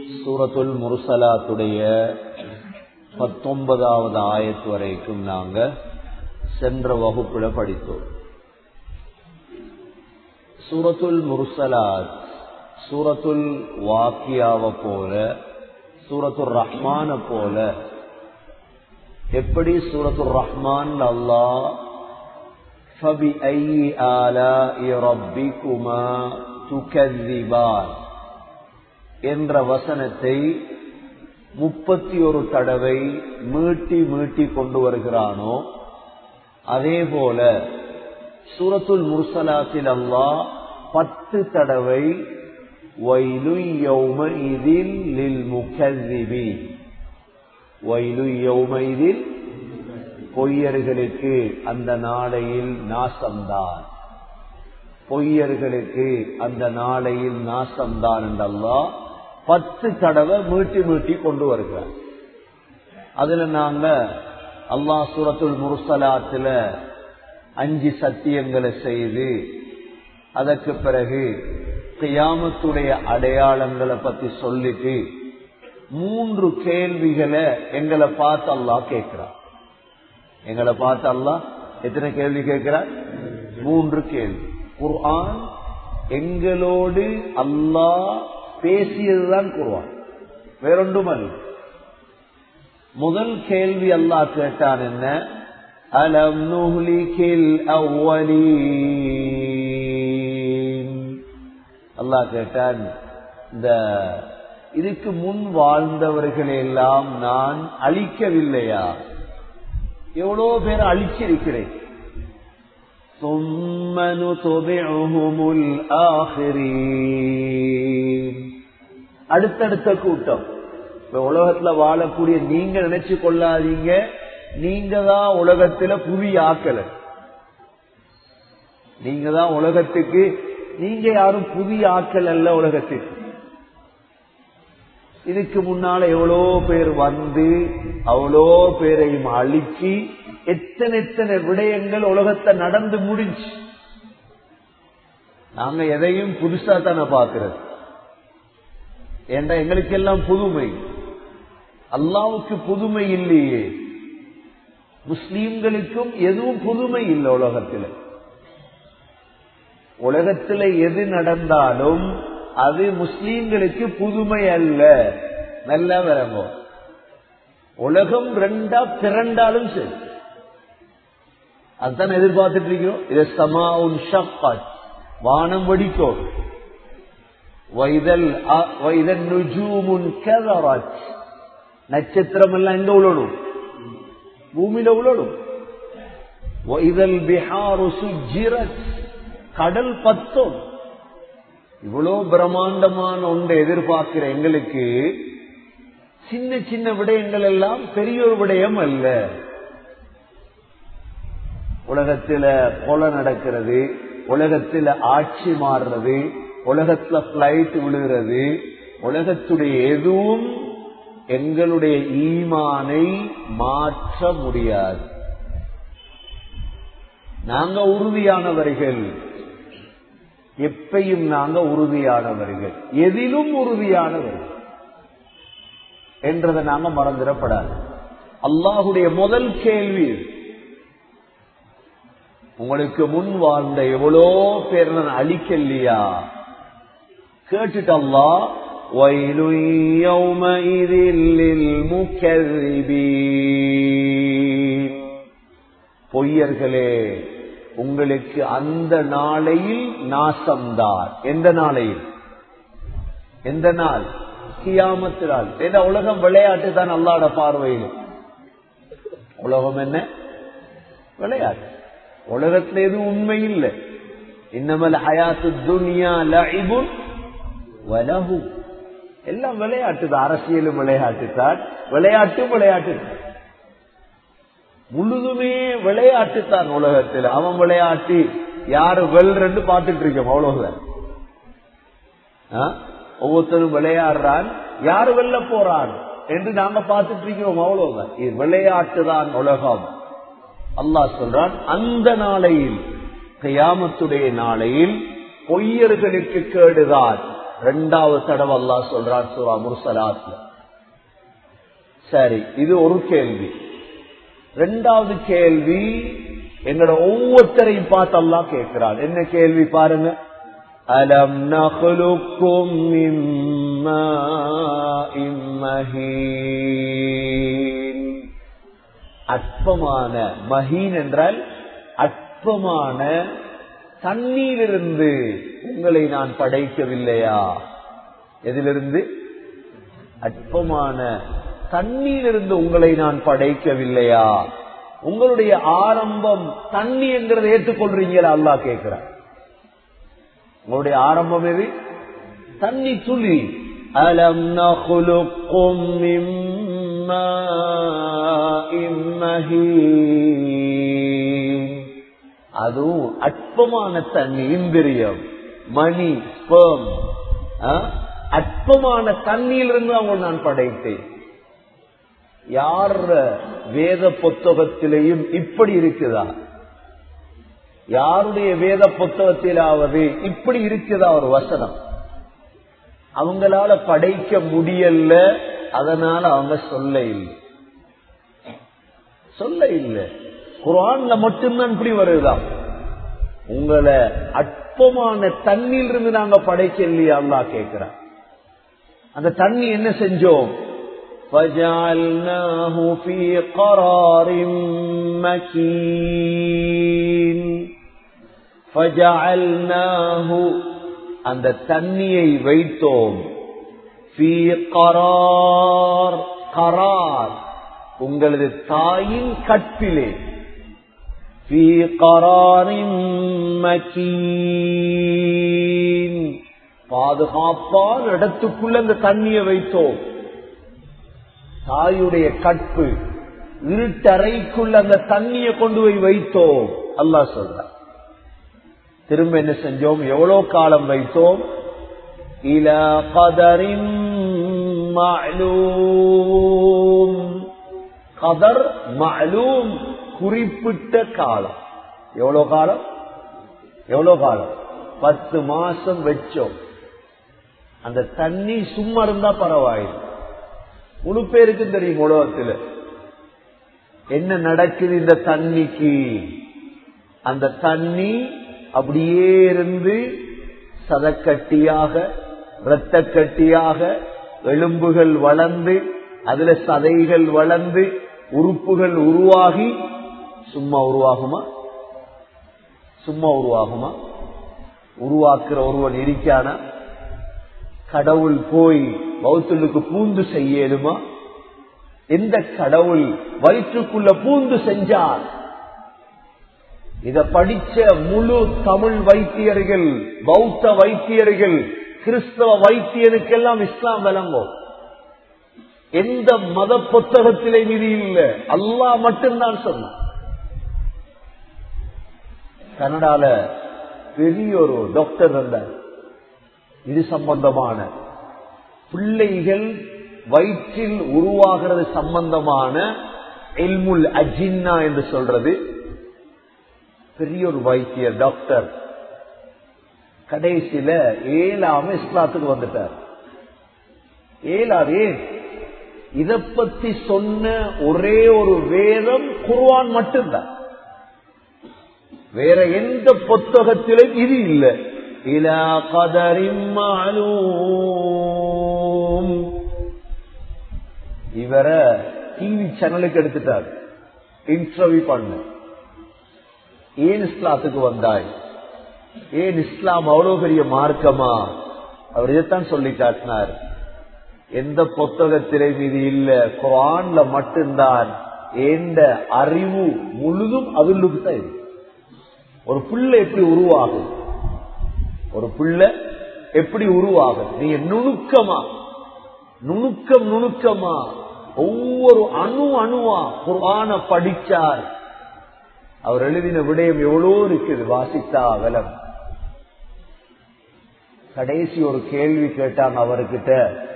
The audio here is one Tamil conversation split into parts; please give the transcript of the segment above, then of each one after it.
சூரத்துல் முர்சலாத்துடைய பத்தொன்பதாவது ஆயத்து வரைக்கும் நாங்க சென்ற வகுப்புல படித்தோம் சூரத்துல் முர்சலாத் சூரத்துல் வாக்கியாவை போல சூரத்துல் ரஹ்மான போல எப்படி சூரத்துல் ரஹ்மான் அல்லாஹ் فبأي آلاء ربكما تكذبان என்ற வசனத்தை முப்பத்தி ஒரு தடவை மீட்டி மீட்டி கொண்டு வருகிறானோ அதே போல சூரத்துல் முர்சலாத்தில் அல்லா பத்து தடவை வைலு யௌமஇதில் லில் முகذிபி வைலு யௌமஇதில் பொய்யர்களுக்கு அந்த நாளையில் நாசம்தான் பொய்யர்களுக்கு அந்த நாளையில் நாசம்தான் என்றல்லா பத்து தடவை மீட்டி மீட்டி கொண்டு வருகிறார் அதுல நாங்க அல்லா சூரத்துல் முர்சலாத்துல அஞ்சு சத்தியங்களை செய்து அதற்கு பிறகு கியாமத்துடைய அடையாளங்களை பத்தி சொல்லிட்டு மூன்று கேள்விகளை எங்களை பார்த்து அல்லா கேட்கிறார் எங்களை பார்த்து அல்லா எத்தனை கேள்வி கேட்கிறார் மூன்று கேள்வி குர்ஆன் எங்களோடு அல்லாஹ் பேசியதுதான் குர்ஆன் வேறொன்றும் அல்ல முதல் கேள்வி அல்லாஹ் கேட்டான் என்ன அலம் நுஹ்லிகில் அவ்வலீன் அல்லாஹ் கேட்டான் இந்த இதுக்கு முன் வாழ்ந்தவர்கள் எல்லாம் நான் அழிக்கவில்லையா எவ்வளோ பேர் அழிச்சிருக்கிறேன் ثم نتبعهم الآخرين அடுத்தடுத்த கூட்டம் இப்ப உலகத்துல வாழக்கூடிய நீங்க நினைச்சு கொள்ளாதீங்க நீங்க தான் உலகத்துல புவி ஆக்கல நீங்க தான் உலகத்துக்கு நீங்க யாரும் புதிய ஆக்கல் அல்ல உலகத்துக்கு இதுக்கு முன்னால எவ்வளோ பேர் வந்து அவ்வளோ பேரையும் அழிச்சு எத்தனை எத்தனை விடயங்கள் உலகத்தை நடந்து முடிஞ்சு நாங்க எதையும் புதுசா தானே பாக்குறது ஏண்டா எங்களுக்கெல்லாம் புதுமை அல்லாவுக்கு புதுமை இல்லையே முஸ்லீம்களுக்கும் எதுவும் புதுமை இல்லை உலகத்தில் உலகத்தில் எது நடந்தாலும் அது முஸ்லீம்களுக்கு புதுமை அல்ல நல்லா வரங்கோ உலகம் ரெண்டா பிறண்டாலும் சரி அதுதான் எதிர்பார்த்துட்டு இருக்கிறோம் இது சமா உன் வானம் வடிக்கும் வைதல் வைதல் நுஜூமுன் கதராஜ் நட்சத்திரம் எல்லாம் எங்க உழணும் பூமியில உழணும் வைதல் பிஹாரு சுஜிரத் கடல் பத்தம் இவ்வளவு பிரம்மாண்டமான ஒன்றை எதிர்பார்க்கிற எங்களுக்கு சின்ன சின்ன விடயங்கள் எல்லாம் பெரிய ஒரு விடயம் அல்ல உலகத்துல கொலை நடக்கிறது உலகத்துல ஆட்சி மாறுறது உலகத்துல பிளைட் விழுகிறது உலகத்துடைய எதுவும் எங்களுடைய ஈமானை மாற்ற முடியாது நாங்க உறுதியானவர்கள் எப்பையும் நாங்க உறுதியானவர்கள் எதிலும் உறுதியானவர்கள் என்றதை நாங்க மறந்துடப்படாது அல்லாஹுடைய முதல் கேள்வி உங்களுக்கு முன் வாழ்ந்த எவ்வளோ பேர் நான் அழிக்கலையா கேட்டுட்டு அல்லா பொய்யர்களே உங்களுக்கு அந்த நாளையில் நாசம்தான் எந்த நாளையில் எந்த நாள் கியாமத்து நாள் ஏன்னா உலகம் விளையாட்டு தான் அல்லாட பார்வையில் உலகம் என்ன விளையாட்டு உலகத்துல எதுவும் உண்மை இல்லை இன்னமல் ஹயாத்து துனியா லஇபுன் வலஹு எல்லாம் விளையாட்டு தான் அரசியலும் விளையாட்டு தான் விளையாட்டும் விளையாட்டு முழுதுமே விளையாட்டு தான் உலகத்தில் அவன் விளையாட்டு யாரு வெல்றன்னு பார்த்துட்டு இருக்கோம் அவ்வளவுதான் ஒவ்வொருத்தரும் விளையாடுறான் யாரு வெல்ல போறான் என்று நாங்க பார்த்துட்டு இருக்கிறோம் அவ்வளவுதான் இது விளையாட்டு தான் உலகம் அல்லாஹ் சொல்றான் அந்த நாளையில் கயாமத்துடைய நாளையில் பொய்யர்களுக்கு கேடுதான் ரெண்டாவது தடவை அல்லா சொல்றான் சூரா முர்சலாத்ல சரி இது ஒரு கேள்வி ரெண்டாவது கேள்வி எங்களோட ஒவ்வொருத்தரையும் பார்த்து அல்லா கேட்கிறான் என்ன கேள்வி பாருங்க அலம் நகுலுக்கும் அற்பமான மஹீன் என்றால் அற்பமான தண்ணீரிலிருந்து உங்களை நான் படைக்கவில்லையா எதிலிருந்து அற்பமான தண்ணீரிலிருந்து உங்களை நான் படைக்கவில்லையா உங்களுடைய ஆரம்பம் தண்ணி என்கிறத ஏற்றுக்கொள்றீங்களா அல்லா கேட்கிறார் உங்களுடைய ஆரம்பம் எது தண்ணி துளி அலம் நகுலுக்கும் அதுவும் அற்பமான தண்ணி இந்திரியம் மணி ஸ்பேம் அற்பமான தண்ணியிலிருந்து அவங்க நான் படைத்தேன் யார் வேத புத்தகத்திலேயும் இப்படி இருக்குதா யாருடைய வேத புத்தகத்திலாவது இப்படி இருக்குதா ஒரு வசனம் அவங்களால படைக்க முடியல அதனால அவங்க சொல்ல இல்லை சொல்ல இல்லை குரான்ல மட்டும்தான் இப்படி வருதான் உங்களை அற்பமான தண்ணியில் இருந்து நாங்க படைக்கலையா அல்லா கேட்கிறான் அந்த தண்ணி என்ன செஞ்சோம் فجعلناه في قرار مكين فجعلناه அந்த தண்ணியை வைத்தோம் في قرار قرار உங்களது தாயின் கற்பிலே في قرار مكين பாதுகாப்பான இடத்துக்குள்ள அந்த தண்ணியை வைத்தோம் தாயுடைய கற்பு இருட்டறைக்குள்ள அந்த தண்ணியை கொண்டு போய் வைத்தோம் அல்லா சொல்ற திரும்ப என்ன செஞ்சோம் எவ்வளவு காலம் வைத்தோம் இல கதரின் கதர் மலூம் குறிப்பிட்ட காலம் எவ்வளவு காலம் எவ்வளவு காலம் பத்து மாசம் வச்சோம் அந்த தண்ணி சும்மா இருந்தா பரவாயில்லை முழு பேருக்கும் தெரியும் உலகத்தில் என்ன நடக்குது இந்த தண்ணிக்கு அந்த தண்ணி அப்படியே இருந்து சதக்கட்டியாக இரத்த கட்டியாக எலும்புகள் வளர்ந்து அதுல சதைகள் வளர்ந்து உறுப்புகள் உருவாகி சும்மா உருவாகுமா சும்மா உருவாகுமா உருவாக்குற ஒருவன் இருக்கானா கடவுள் போய் பௌத்தலுக்கு பூந்து செய்யலுமா எந்த கடவுள் வயிற்றுக்குள்ள பூந்து செஞ்சார் இத படிச்ச முழு தமிழ் வைத்தியர்கள் பௌத்த வைத்தியர்கள் கிறிஸ்தவ வைத்தியனுக்கெல்லாம் இஸ்லாம் விளங்கும் எந்த மத புத்தகத்திலே விதி இல்லை அல்லாஹ் மட்டும்தான் சொன்னான் கனடால பெரிய ஒரு டாக்டர் இருந்தார் இது சம்பந்தமான பிள்ளைகள் வயிற்றில் உருவாகிறது சம்பந்தமான எல்முல் அஜின்னா என்று சொல்றது பெரிய ஒரு வைத்தியர் டாக்டர் கடைசியில ஏழாம இஸ்லாத்துக்கு வந்துட்டார் ஏழாவே இத பத்தி சொன்ன ஒரே ஒரு வேதம் குர்வான் மட்டும்தான் வேற எந்த புத்தகத்திலும் இது இல்லை إلى قدر معلوم இவரை டிவி சேனலுக்கு எடுத்துட்டார் இன்டர்வியூ பண்ண ஏன் இஸ்லாத்துக்கு வந்தாய் ஏன் இஸ்லாம் அவ்வளவு பெரிய மார்க்கமா அவர் இதைத்தான் சொல்லி காட்டினார் எந்த புத்தகத்திலே மீது இல்ல குரான்ல மட்டும்தான் எந்த அறிவு முழுதும் அதுலுக்கு தான் இருக்கு ஒரு பிள்ளை எப்படி உருவாகும் ஒரு பிள்ளை எப்படி உருவாகும் நீங்க நுணுக்கமா நுணுக்கம் நுணுக்கமா ஒவ்வொரு அணு அணுவா குர்ஆன படிச்சார் அவர் எழுதின விடயம் எவ்வளோ இருக்குது வாசித்தா விலம் கடைசி ஒரு கேள்வி கேட்டாங்க அவர்கிட்ட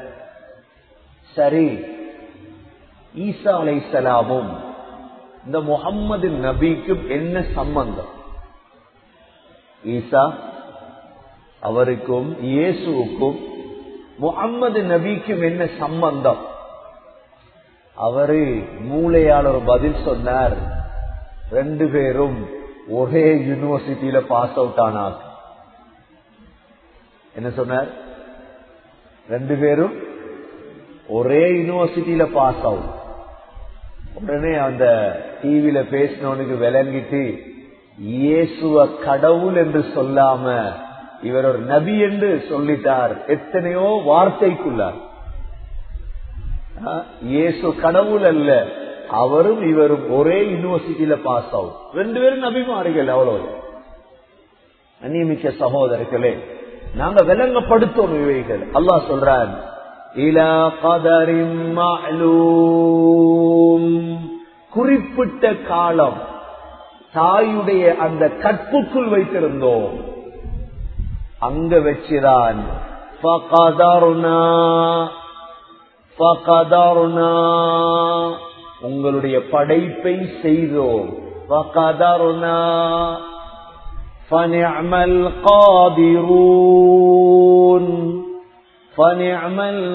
சரி ஈசா அலைசலாமும் இந்த முகம்மது நபிக்கும் என்ன சம்பந்தம் ஈசா அவருக்கும் இயேசுவுக்கும் முகம்மது நபிக்கும் என்ன சம்பந்தம் அவரு மூளையால் ஒரு பதில் சொன்னார் ரெண்டு பேரும் ஒரே யூனிவர்சிட்டியில பாஸ் அவுட் ஆனார் என்ன சொன்னார் ரெண்டு பேரும் ஒரே யூனிவர்சிட்டியில பாஸ் அவுட் உடனே அந்த டிவியில பேசினவனுக்கு விளங்கிட்டு இயேசுவ கடவுள் என்று சொல்லாம இவர் ஒரு நபி என்று சொல்லிட்டார் எத்தனையோ வார்த்தைக்குள்ளார் இயேசு கடவுள் அல்ல அவரும் இவரும் ஒரே யூனிவர்சிட்டியில பாஸ் அவுட் ரெண்டு பேரும் நபிமார்கள் அவ்வளவு அந்நியமிக்க சகோதரர்களே நாங்க விளங்கப்படுத்தோம் இவைகள் அல்லாஹ் சொல்றான் இலா கதரின் குறிப்பிட்ட காலம் தாயுடைய அந்த கற்புக்குள் வைத்திருந்தோம் அங்க வச்சுதான் உங்களுடைய படைப்பை செய்தோம் فنعم القادرون فنعم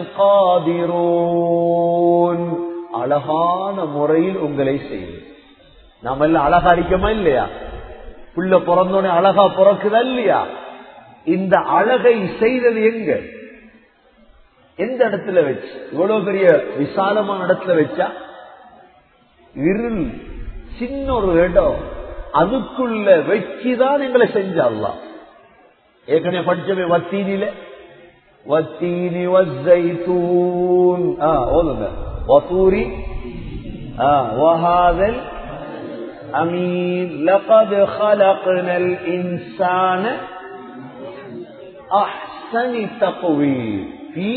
القادرون அழகான முறையில் உங்களை செய்யும் நாம எல்லாம் அழகா அடிக்கமா இல்லையா புள்ள பிறந்தோடனே அழகா பிறக்குதா இல்லையா இந்த அழகை செய்தது எங்க எந்த இடத்துல வச்சு இவ்வளவு பெரிய விசாலமான இடத்துல வச்சா இருள் சின்ன ஒரு இடம் அதுக்குள்ள வச்சுதான் எங்களை செஞ்சாலாம் ஏற்கனவே படிச்சவே வத்தீனில வத்தீனி வஸ்ஸைத்தூன் ஆ ஓதுங்க வத்தூரி ஆ வஹாதல் أمين لقد خلقنا الإنسان أحسن تقويم في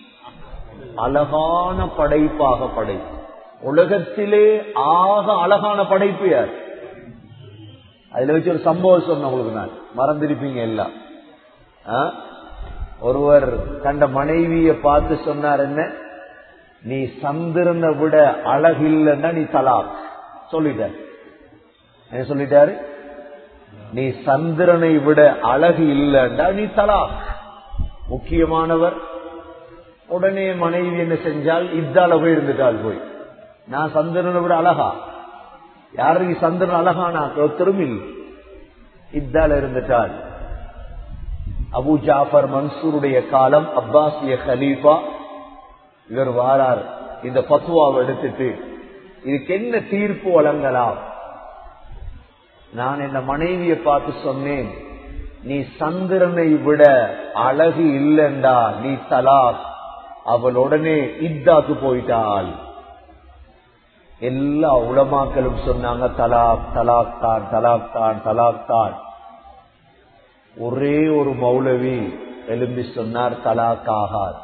அழகான படைப்பாக படை உலகத்திலே ஆக அழகான படைப்பு யார் அதுல வச்சு ஒரு சம்பவம் சொன்ன உங்களுக்கு நான் மறந்திருப்பீங்க எல்லாம் ஒருவர் கண்ட மனைவிய பார்த்து சொன்னார் என்ன நீ சந்திரனை விட அழகில்லைன்னா நீ தலாக் சொல்லிட்ட என்ன சொல்லிட்டாரு நீ சந்திரனை விட அழகு இல்லைண்டா நீ தலாக் முக்கியமானவர் உடனே மனைவி என்ன செஞ்சால் இத்தால போய் இருந்துட்டால் போய் நான் சந்திரனை விட அழகா யாருக்கு சந்திரன் அழகானா திரும்பில் இத்தால இருந்துட்டால் அபு ஜாஃபர் மன்சூருடைய காலம் அப்பாசிய கலீஃபா இவர் வாரார் இந்த பத்துவாவை எடுத்துட்டு இதுக்கு என்ன தீர்ப்பு வழங்கலாம் நான் என்ன மனைவியை பார்த்து சொன்னேன் நீ சந்திரனை விட அழகு இல்லண்டா நீ தலாக் அவள் உடனே இத்தாக்கு போயிட்டாள் எல்லா உளமாக்களும் சொன்னாங்க தலாக் தலாக் தான் தலாக் தான் தலாக் தான் ஒரே ஒரு மௌலவி எழும்பி சொன்னார் தலாக் ஆகார்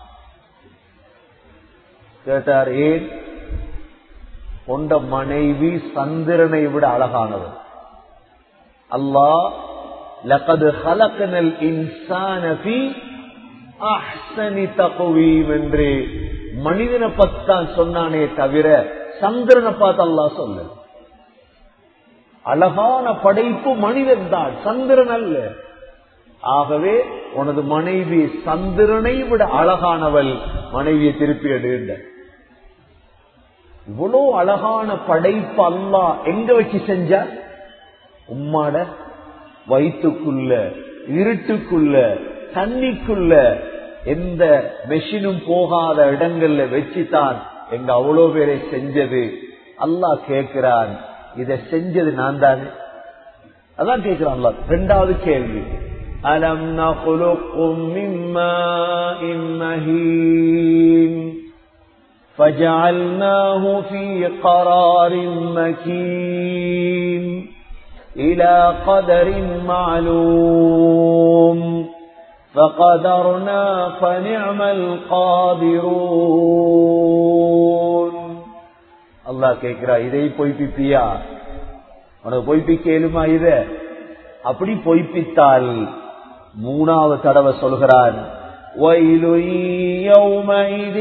கேட்டார் ஏன் கொண்ட மனைவி சந்திரனை விட அழகானவர் அல்லாஹ் லகது ஹலக்கனல் இன்சானபி அஹ்சனி தகுவீம் என்று மனிதனை பத்தான் சொன்னானே தவிர சந்திரனை பார்த்து அல்லாஹ் சொல்லு அழகான படைப்பு மனிதன் தான் சந்திரன் அல்ல ஆகவே உனது மனைவி சந்திரனை விட அழகானவள் மனைவியை திருப்பி எடுந்த இவ்வளவு அழகான படைப்பு அல்லா எங்க வச்சு செஞ்சா உம்மாட வயிற்றுக்குள்ள இருட்டுக்குள்ள தண்ணிக்குள்ள எந்த மெஷினும் போகாத இடங்கள்ல வச்சுதான் எங்க அவ்வளவு பேரை செஞ்சது அல்லாஹ் கேட்கிறான் இதை செஞ்சது நான் தானே அதான் கேட்கிறான் அல்லா ரெண்டாவது கேள்வி அலம் நகுலுக்கும் மிம்மாஇ மஹீன் فجعلناه في قرار مكين إلى قدر معلوم فقدرنا فنعم القادرون அல்லாஹ் கேட்கிறா இதை பொய்ப்பிப்பியா உனக்கு பொய்ப்பிக்க இயலுமா இத அப்படி பொய்ப்பித்தால் மூணாவது தடவை சொல்கிறான் وَيْلٌ يَوْمَئِذٍ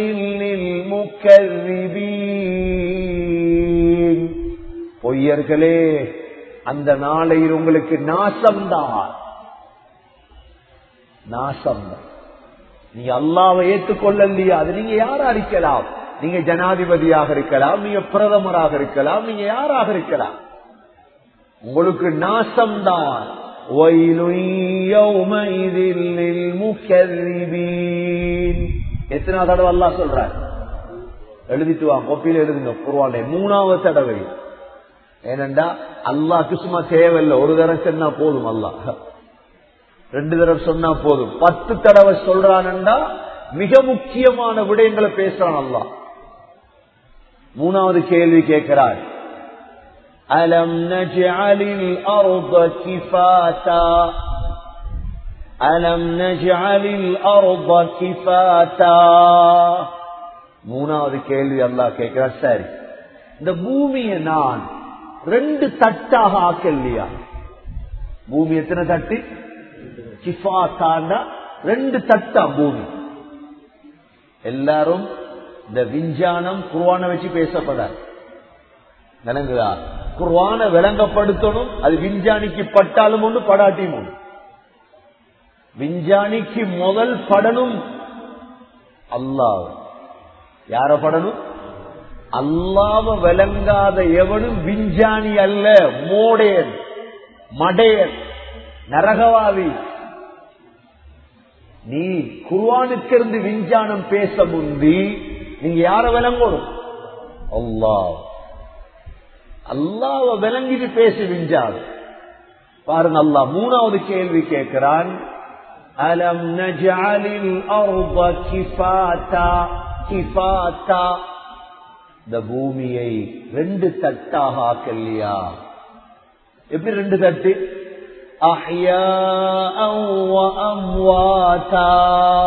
لِلْمُكَذِّبِينَ பொய்யர்களே அந்த நாளையில் உங்களுக்கு நாசம்தான் நாசம் நீங்க அல்லாவை ஏற்றுக்கொள்ளலையா அது நீங்க யாரா இருக்கலாம் நீங்க ஜனாதிபதியாக இருக்கலாம் நீங்க பிரதமராக இருக்கலாம் நீங்க யாராக இருக்கலாம் உங்களுக்கு நாசம்தான் எத்தனை தடவை அல்லா சொல்ற எழுதிட்டு வாங்க கொப்பியில எழுதுங்க குருவாண்டை மூணாவது தடவை ஏனண்டா அல்லாக்கு சும்மா தேவையில்லை ஒரு தடவை சொன்னா போதும் அல்லா ரெண்டு தடவை சொன்னா போதும் பத்து தடவை சொல்றான்டா மிக முக்கியமான விடயங்களை பேசுறான் அல்லா மூணாவது கேள்வி கேட்கிறார் அலம் நஜ்அலில் அர்த கிஃபாதா அலம் நஜ்அலில் அர்த கிஃபாதா மூணாவது கேள்வி அல்லாஹ் கேட்கிறார் சரி இந்த பூமியை நான் ரெண்டு தட்டாக ஆக்கலையா பூமி எத்தனை தட்டு கிஃபாத்தாண்டா ரெண்டு தட்டா பூமி எல்லாரும் இந்த விஞ்ஞானம் குர்வான வச்சு பேசப்படாது விளங்குதா குர்வான விளங்கப்படுத்தணும் அது விஞ்ஞானிக்கு பட்டாலும் ஒன்று படாட்டியும் ஒன்று விஞ்ஞானிக்கு முதல் படணும் அல்லாஹ் யார படணும் அல்லாவ விளங்காத எவனும் விஞ்ஞானி அல்ல மோடையன் மடையன் நரகவாதி நீ குர்வானுக்கு இருந்து விஞ்ஞானம் பேச முந்தி நீங்க யார விளங்கணும் அல்லாஹ் அல்லாவ விளங்கிட்டு பேசி விஞ்ஞான் பாருங்க அல்லாஹ் மூணாவது கேள்வி கேட்கிறான் அலம் நஜாலில் அர்த கிஃபாத்தா கிஃபாத்தா இந்த பூமியை ரெண்டு தட்டாக ஆக்கலையா எப்படி ரெண்டு தட்டு أحياء وأمواتا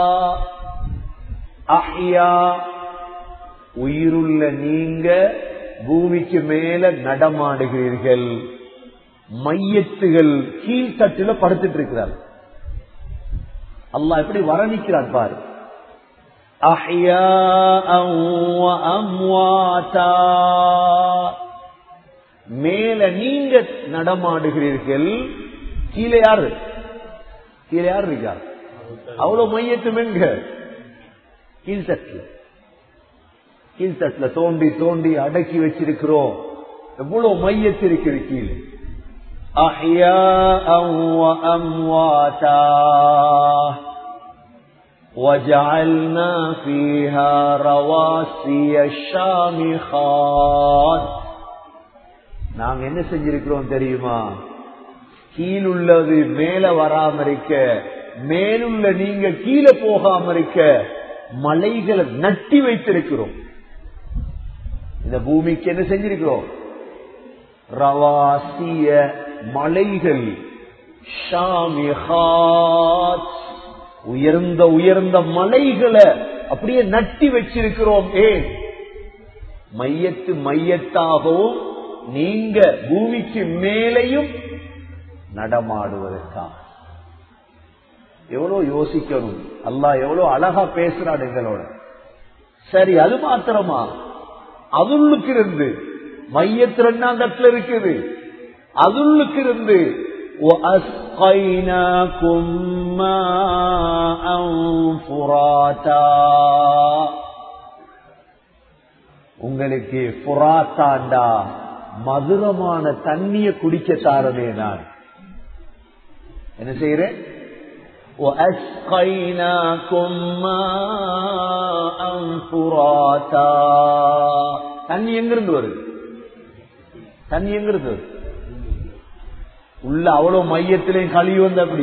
أحياء உயிருள்ள நீங்க பூமிக்கு மேல நடமாடுகிறீர்கள் மையத்துகள் கீழ்த்தட்டுல படுத்துட்டு இருக்கிறார் அல்லாஹ் எப்படி வரணிக்கிறார் பாரு أحياء وأمواتا மேல நீங்க நடமாடுகிறீர்கள் கீழே யாரு கீழே யாரு இருக்கா அவ்வளவு மையத்தும் எங்க கீழ்த்தட்டுல கீழ்த்தட்டுல தோண்டி தோண்டி அடக்கி வச்சிருக்கிறோம் எவ்வளவு மையத்து இருக்குது கீழே أحياء وأمواتا وجعلنا فيها رواسي الشامخات நாங்க என்ன செஞ்சிருக்கிறோம் தெரியுமா கீழுள்ளது மேல வராம இருக்க மேலுள்ள நீங்க கீழே போகாம இருக்க மலைகளை நட்டி வைத்திருக்கிறோம் இந்த பூமிக்கு என்ன செஞ்சிருக்கிறோம் ரவாசிய மலைகள் ஷாமிஹாத் உயர்ந்த உயர்ந்த மலைகளை அப்படியே நட்டி வச்சிருக்கிறோம் ஏன் மையத்து மையத்தாகவும் நீங்க பூமிக்கு மேலையும் நடமாடுவதற்காக எவ்வளவு யோசிக்கணும் அல்லா எவ்வளவு அழகா பேசுறான் எங்களோட சரி அது மாத்திரமா அதுள்ளுக்கு இருந்து மையத்து ரெண்டாம் தட்டுல இருக்குது அதுள்ளுக்கு இருந்து وَأَسْقَيْنَاكُمْ مَاءً فُرَاتًا உங்களுக்கு புறாத்தாண்டா மதுரமான தண்ணிய குடிக்க தாரனே நான் என்ன செய்யறேன் وَأَسْقَيْنَاكُمْ مَاءً فُرَاتًا தண்ணி எங்கிருந்து வருது தண்ணி எங்கிருந்து வருது உள்ள அவ்வளவு மையத்திலையும் கழிவு வந்து அப்படி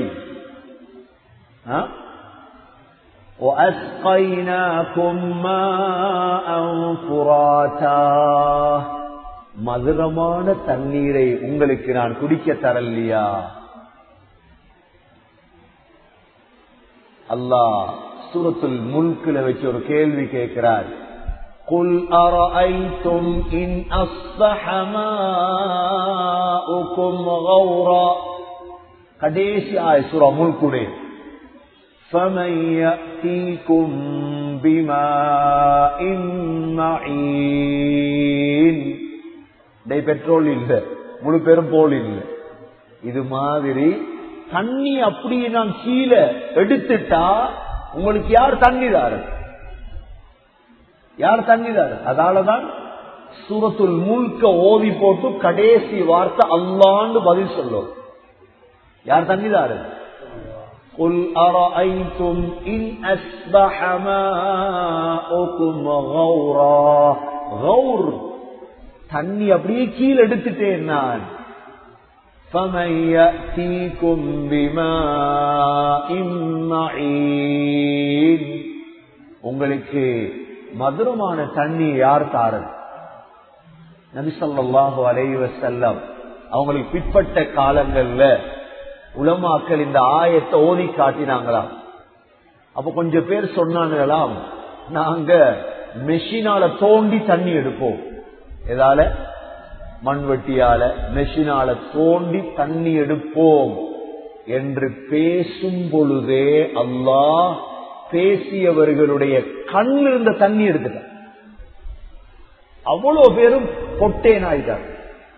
وَأَسْقَيْنَاكُمْ مَاءً فُرَاتًا மதுரமான தண்ணீரை உங்களுக்கு நான் குடிக்க தரலையா அல்லாஹ் சூரத்துல் முல்குல வச்சு ஒரு கேள்வி கேட்கிறார் قل أرأيتم إن أصبح ماؤكم غورا கடைசி ஆய சூரா முல்குடைய فمن يأتيكم بماء معين டை பெட்ரோல் இல்ல முழு பெரும் போல் இல்ல இது மாதிரி தண்ணி அப்படியே நான் கீழே எடுத்துட்டா உங்களுக்கு யார் தண்ணிதாரு யார் தண்ணிதாரு அதாலதான் சூரத்துல் முழுக்க ஓதி போட்டு கடைசி வார்த்தை அல்லான்னு பதில் சொல்லும் யார் தண்ணிதாரு قل أرأيتم إن أسبح ماؤكم غورا غور தண்ணி அப்படியே கீழே எடுத்துட்டேன் நான் فمن يأتيكم بماء معين உங்களுக்கு மதுரமான தண்ணி யார் தாரது நபிசல்லாஹு அலைவ செல்லம் அவங்களுக்கு பிற்பட்ட காலங்கள்ல உலமாக்கள் இந்த ஆயத்தை ஓதி காட்டினாங்களாம் அப்ப கொஞ்சம் பேர் சொன்னாங்களாம் நாங்க மெஷினால தோண்டி தண்ணி எடுப்போம் எதால மண்வெட்டியால மெஷினால தோண்டி தண்ணி எடுப்போம் என்று பேசும் பொழுதே அல்லாஹ் பேசியவர்களுடைய கண்ணில் இருந்த தண்ணி எடுத்துட்டார் அவ்வளவு பேரும் பொட்டேன் ஆயிட்டார்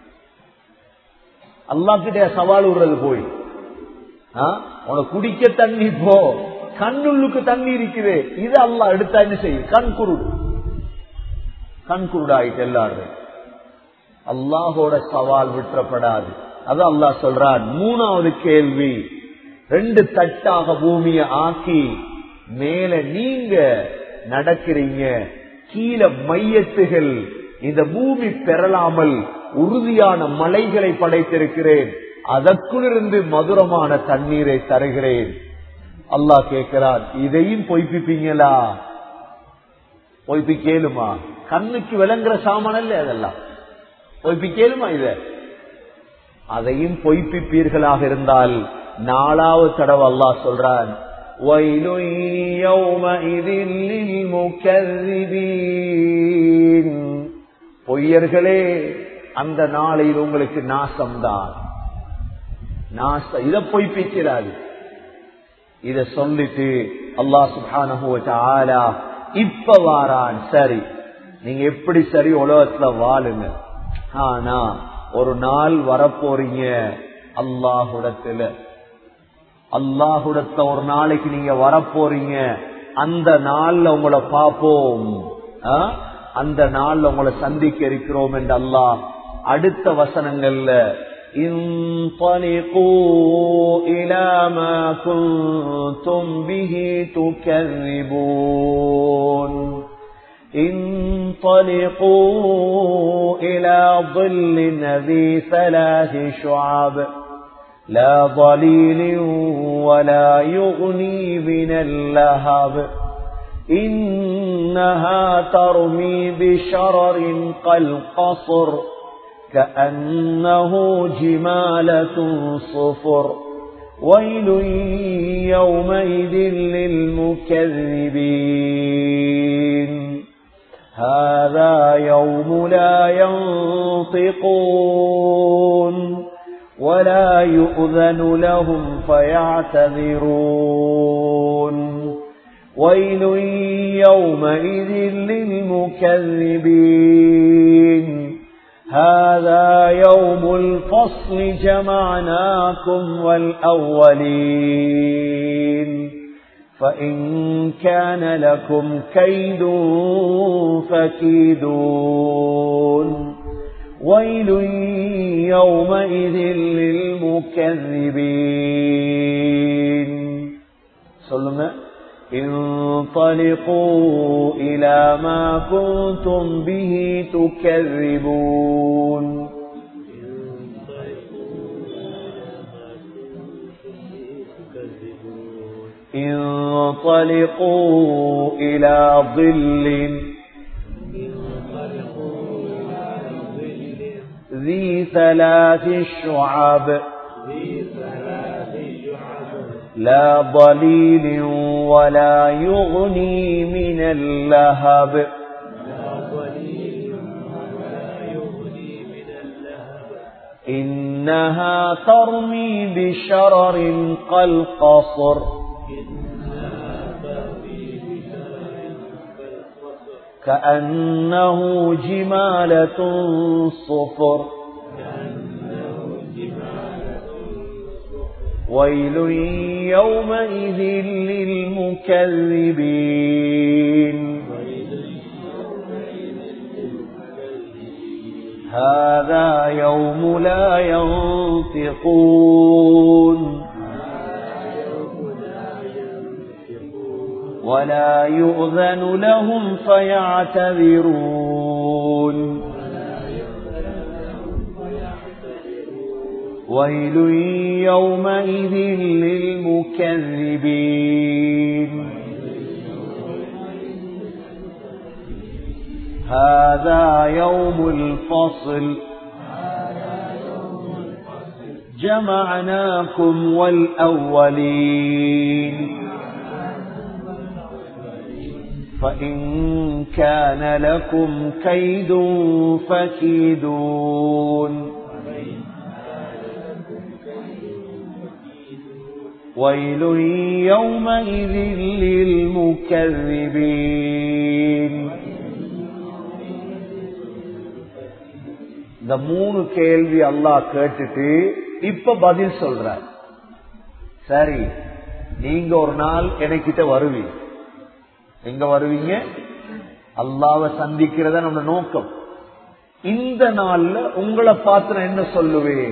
அல்லா கிட்ட சவால் விடுறது போய் உனக்கு குடிக்க தண்ணி போ கண்ணுள்ளுக்கு தண்ணி இருக்குது இது அல்லா எடுத்தா என்ன செய்யும் கண் குருடு கண் குருடாயிட்டு எல்லாரும் அல்லாஹோட சவால் விட்டுறப்படாது அது அல்லாஹ் சொல்றான் மூணாவது கேள்வி ரெண்டு தட்டாக பூமியை ஆக்கி மேல நீங்க நடக்கிறீங்க கீழே மையத்துகள் இந்த பூமி பெறலாமல் உறுதியான மலைகளை படைத்திருக்கிறேன் அதற்குள்ளிருந்து மதுரமான தண்ணீரை தருகிறேன் அல்லாஹ் கேட்கிறான் இதையும் பொய்ப்பிப்பீங்களா பொய்ப்பி கேளுமா கண்ணுக்கு விளங்குற சாமான் அல்ல அதெல்லாம் பொய்ப்பி கேளுமா இத அதையும் பொய்ப்பிப்பீர்களாக இருந்தால் நாலாவது தடவை அல்லாஹ் சொல்றான் ويل يومئذ للمكذبين பொய்யர்களே அந்த நாளையில் உங்களுக்கு நாசம்தான் நாச இத பொய்ப்பிக்கிறாரு இத சொல்லிட்டு அல்லாஹ் சுபானஹு ஆலா இப்ப வாரான் சரி நீங்க எப்படி சரி உலகத்துல வாழுங்க ஆனா ஒரு நாள் வரப்போறீங்க அல்லாஹுடத்துல அல்லாஹுடத்த ஒரு நாளைக்கு நீங்க வரப்போறீங்க அந்த நாள்ல உங்களை பார்ப்போம் அந்த நாள்ல உங்களை சந்திக்க இருக்கிறோம் என்று அல்லாஹ் அடுத்த வசனங்கள்ல انطلقوا إلى ما كنتم به تكذبون انطلقوا إلى ظل ذي ثلاث شعب لا ضليل ولا يغني من اللهب إنها ترمي بشرر كالقصر كأنه جمالة صفر ويل يومئذ للمكذبين هذا يوم لا ينطقون ولا يؤذن لهم فيعتذرون ويل يومئذ للمكذبين هذا يوم الفصل جمعناكم والأولين فإن كان لكم كيد فكيدون ويل يومئذ للمكذبين சொல்லுங்க انطلقوا إلى ما كنتم به تكذبون انطلقوا إلى ظل ذي ثلاث شعب لا ضليل ولا يغني من اللهب إنها ترمي بشرر كالقصر كأنه جمالة صفر ويل يومئذ للمكذبين هذا يوم لا ينطقون ولا يؤذن لهم فيعتذرون ويل يومئذ للمكذبين هذا يوم الفصل جمعناكم والأولين فإن كان لكم كيد فكيدون ويل يومئذ للمكذبين இந்த மூணு கேள்வி அல்லாஹ் கேட்டுட்டு இப்ப பதில் சொல்ற சரி நீங்க ஒரு நாள் எனக்கிட்ட வருவீங்க எங்க வருவீங்க அல்லாவை சந்திக்கிறத நம்ம நோக்கம் இந்த நாள்ல உங்களை பார்த்து நான் என்ன சொல்லுவேன்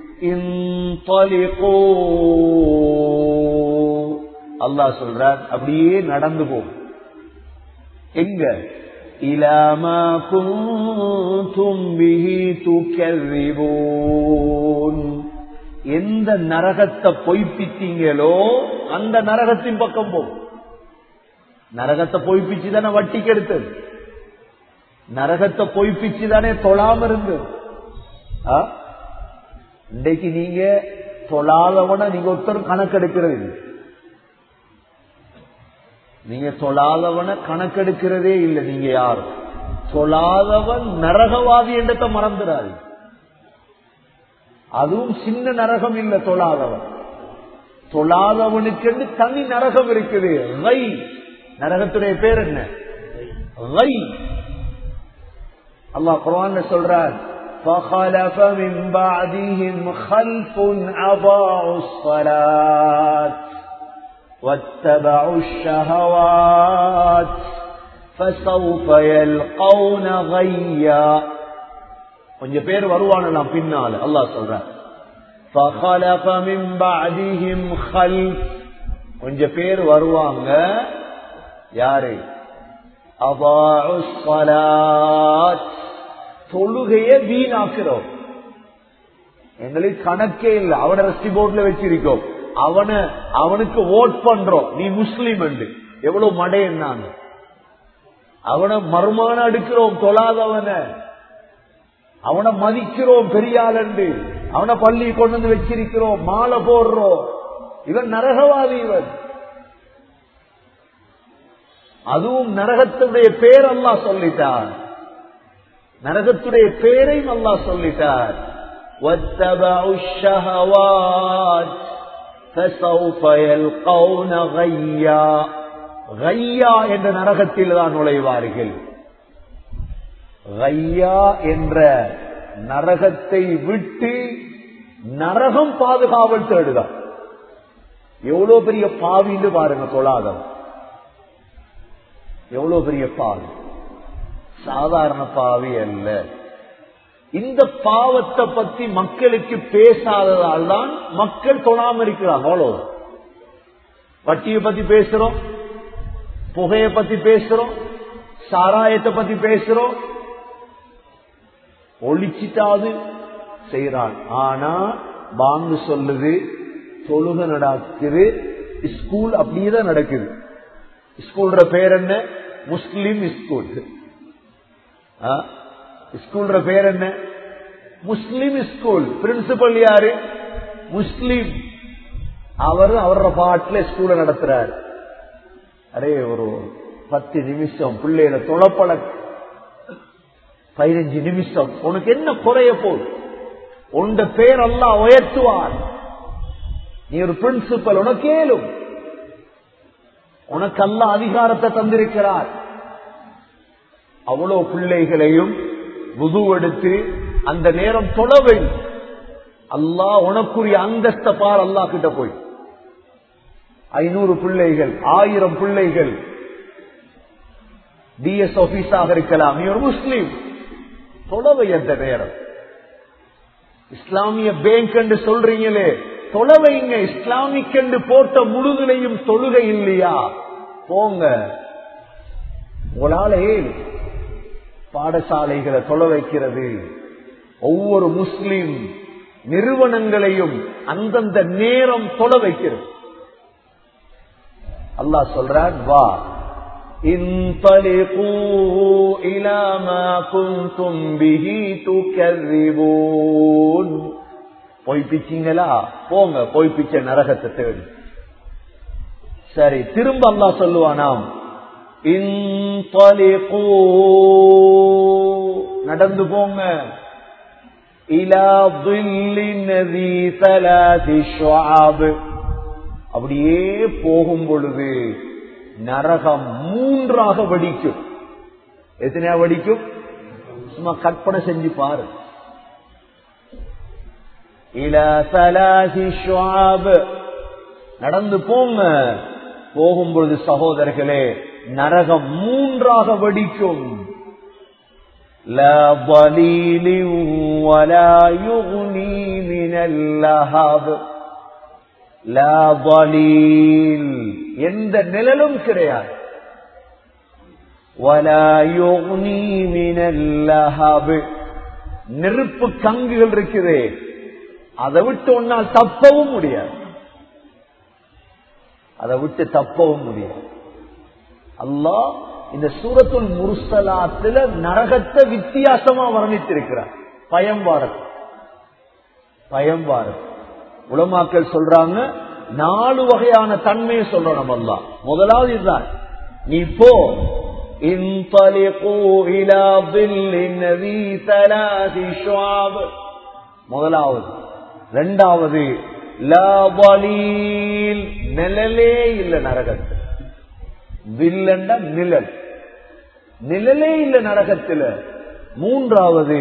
அல்லாஹ் சொல்றார் அப்படியே நடந்து போகும் எங்க இலாமா குந்தும் பிஹி துக்கர்ரிபூன் எந்த நரகத்தை பொய்ப்பித்தீங்களோ அந்த நரகத்தின் பக்கம் போகும் நரகத்தை பொய்ப்பிச்சு தானே வட்டிக்கு எடுத்தது நரகத்தை பொய்ப்பிச்சு தானே தொழாம இருந்தது இன்றைக்கு நீங்க தொழாதவன நீங்க ஒருத்தர் கணக்கெடுக்கிறது இல்லை நீங்க தொழாதவன கணக்கெடுக்கிறதே இல்லை நீங்க யாரும் தொழாதவன் நரகவாதி என்றத்தை மறந்துடாது அதுவும் சின்ன நரகம் இல்ல தொழாதவன் தொழாதவனுக்கு தனி நரகம் இருக்குது ரை நரகத்துடைய பேர் என்ன ரை அல்லாஹ் குரான் சொல்றார் فخلف من بعدهم خلف أضاعوا الصلاة واتبعوا الشهوات فسوف يلقون غيا கொஞ்சம் பேர் வருவானலாம் பின்னால அல்லாஹ் சொல்ற فخلف من بعدهم خلف கொஞ்சம் பேர் வருவாங்க யாரு அضاعوا الصلاة தொழுகைய வீணாக்குறோம் எங்களுக்கு கணக்கே இல்லை அவனை ரெஸ்டி போர்ட்ல வச்சிருக்கோம் அவனை அவனுக்கு ஓட் பண்றோம் நீ முஸ்லீம் என்று எவ்வளவு மடை என்னாங்க அவனை மறுமான எடுக்கிறோம் தொழாதவன அவனை மதிக்கிறோம் பெரியாள் என்று அவனை பள்ளி கொண்டு வந்து வச்சிருக்கிறோம் மாலை போடுறோம் இவன் நரகவாதி இவன் அதுவும் நரகத்துடைய பேர் அல்லா சொல்லிட்டார் நரகத்துடைய பேரையும் அல்லா சொல்லிட்டார் واتبعوا الشهوات فسوف يلقون غيا غيا என்ற நரகத்தில் தான் நுழைவார்கள் غيا என்ற நரகத்தை விட்டு நரகம் பாதுகாவல் தேடுதான் எவ்வளவு பெரிய பாவின்னு பாருங்க தொழாதவன் எவ்வளவு பெரிய பாவி சாதாரண பாவி அல்ல இந்த பாவத்தை பத்தி மக்களுக்கு பேசாததால் தான் மக்கள் தொழாம இருக்கிறாங்க அவ்வளோ வட்டியை பத்தி பேசுறோம் புகைய பத்தி பேசுறோம் சாராயத்தை பத்தி பேசுறோம் ஒழிச்சிட்டாது செய்யறான் ஆனா பாங்கு சொல்லுது தொழுக நடக்குது ஸ்கூல் அப்படியேதான் நடக்குது ஸ்கூல்ற பேர் என்ன முஸ்லிம் ஸ்கூல் ஸ்கூல்ற பேர் என்ன முஸ்லிம் ஸ்கூல் பிரின்சிபல் யாரு முஸ்லிம் அவரு அவரோட பாட்டுல ஸ்கூல நடத்துறாரு அரே ஒரு பத்து நிமிஷம் பிள்ளைகளை தொழப்பழ பதினஞ்சு நிமிஷம் உனக்கு என்ன குறைய போகுது உண்ட பேர் எல்லாம் உயர்த்துவார் நீ ஒரு பிரின்சிபல் உனக்கேலும் உனக்கு அல்ல அதிகாரத்தை தந்திருக்கிறார் அவ்வளவு பிள்ளைகளையும் புது எடுத்து அந்த நேரம் தொழவை அல்லாஹ் உனக்குரிய அந்தஸ்த பார் அல்லாஹ் கிட்ட போய் ஐநூறு பிள்ளைகள் ஆயிரம் பிள்ளைகள் டிஎஸ் ஆபீஸாக இருக்கலாம் நீ ஒரு முஸ்லீம் தொலைவை எந்த நேரம் இஸ்லாமிய பேங்க் என்று சொல்றீங்களே தொலைவைங்க இஸ்லாமிக் என்று போட்ட முழுதிலையும் தொழுகை இல்லையா போங்க உங்களாலே பாடசாலைகளை தொலை வைக்கிறது ஒவ்வொரு முஸ்லிம் நிறுவனங்களையும் அந்தந்த நேரம் தொலை வைக்கிறது அல்லாஹ் சொல்றான் வா انطلقوا إلى ما كنتم به تكذبون போய் பிச்சீங்களா போங்க போய் பிச்ச நரகத்தை தேடி சரி திரும்ப அல்லா சொல்லுவானாம் நடந்து போங்க இலா அப்படியே போகும் பொழுது நரகம் மூன்றாக வடிக்கும் எத்தனையா வடிக்கும் சும்மா கற்பனை செஞ்சு பாரு நடந்து போங்க போகும்பொழுது சகோதரர்களே நரகம் மூன்றாக வடிக்கும் எந்த நிழலும் கிடையாது நெருப்பு கங்குகள் இருக்குது அதை விட்டு ஒன்னால் தப்பவும் முடியாது அதை விட்டு தப்பவும் முடியாது அல்லாஹ் இந்த சூரத்துல் முருசலாத்துல நரகத்தை வித்தியாசமா வர்ணித்திருக்கிறார் பயம் வாரது பயம் வாரது உலமாக்கள் சொல்றாங்க நாலு வகையான தன்மையை சொல்றோம் அல்லா முதலாவது இதுதான் நீ போ முதலாவது ரெண்டாவது நிழலே இல்ல நரகத்தில் வில்லண்ட நிழல் நிழலே இல்ல நரகத்தில் மூன்றாவது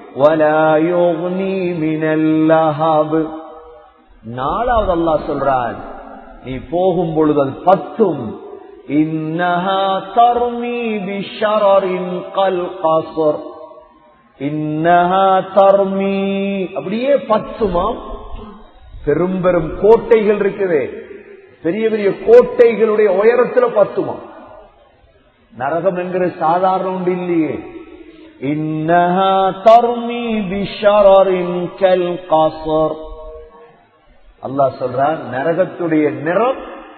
நாலாவது அல்லா சொல்றான் நீ போகும் பொழுது அது பத்தும் இன்னஹா தர்மி பிஷரின் கல் காசர் இன்னஹா தர்மி அப்படியே பத்துமாம் பெரும் பெரும் கோட்டைகள் இருக்குது பெரிய பெரிய கோட்டைகளுடைய உயரத்துல பத்துமா நரகம் என்கிற சாதாரண ஒன்று இல்லையே இன்னஹா தர்மி பிஷரின் கல் காசர் அல்லாஹ் சொல்றான் நரகத்துடைய நிறம்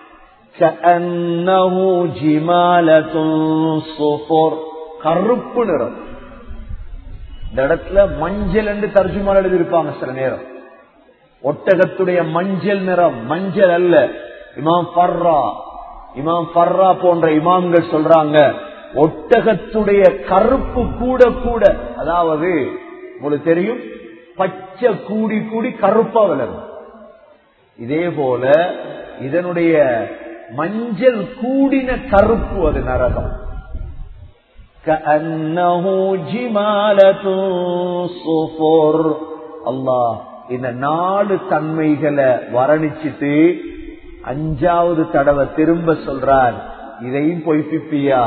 கருப்பு நிறம் இந்த இடத்துல மஞ்சள் என்று தர்ஜுமால் எழுதியிருப்பாங்க சில நேரம் ஒட்டகத்துடைய மஞ்சள் நிறம் மஞ்சள் அல்ல இமாம் பர்ரா இமாம் பர்ரா போன்ற இமாம்கள் சொல்றாங்க ஒட்டகத்துடைய கருப்பு கூட கூட அதாவது உங்களுக்கு தெரியும் பச்சை கூடி கூடி கருப்பா விளங்கும் இதே போல இதனுடைய மஞ்சள் கூடின கருப்பு அது நரகம் அல்லாஹ் இந்த நாலு தன்மைகளை வர்ணிச்சுட்டு அஞ்சாவது தடவை திரும்ப சொல்றார் இதையும் பொய்ப்பிப்பியா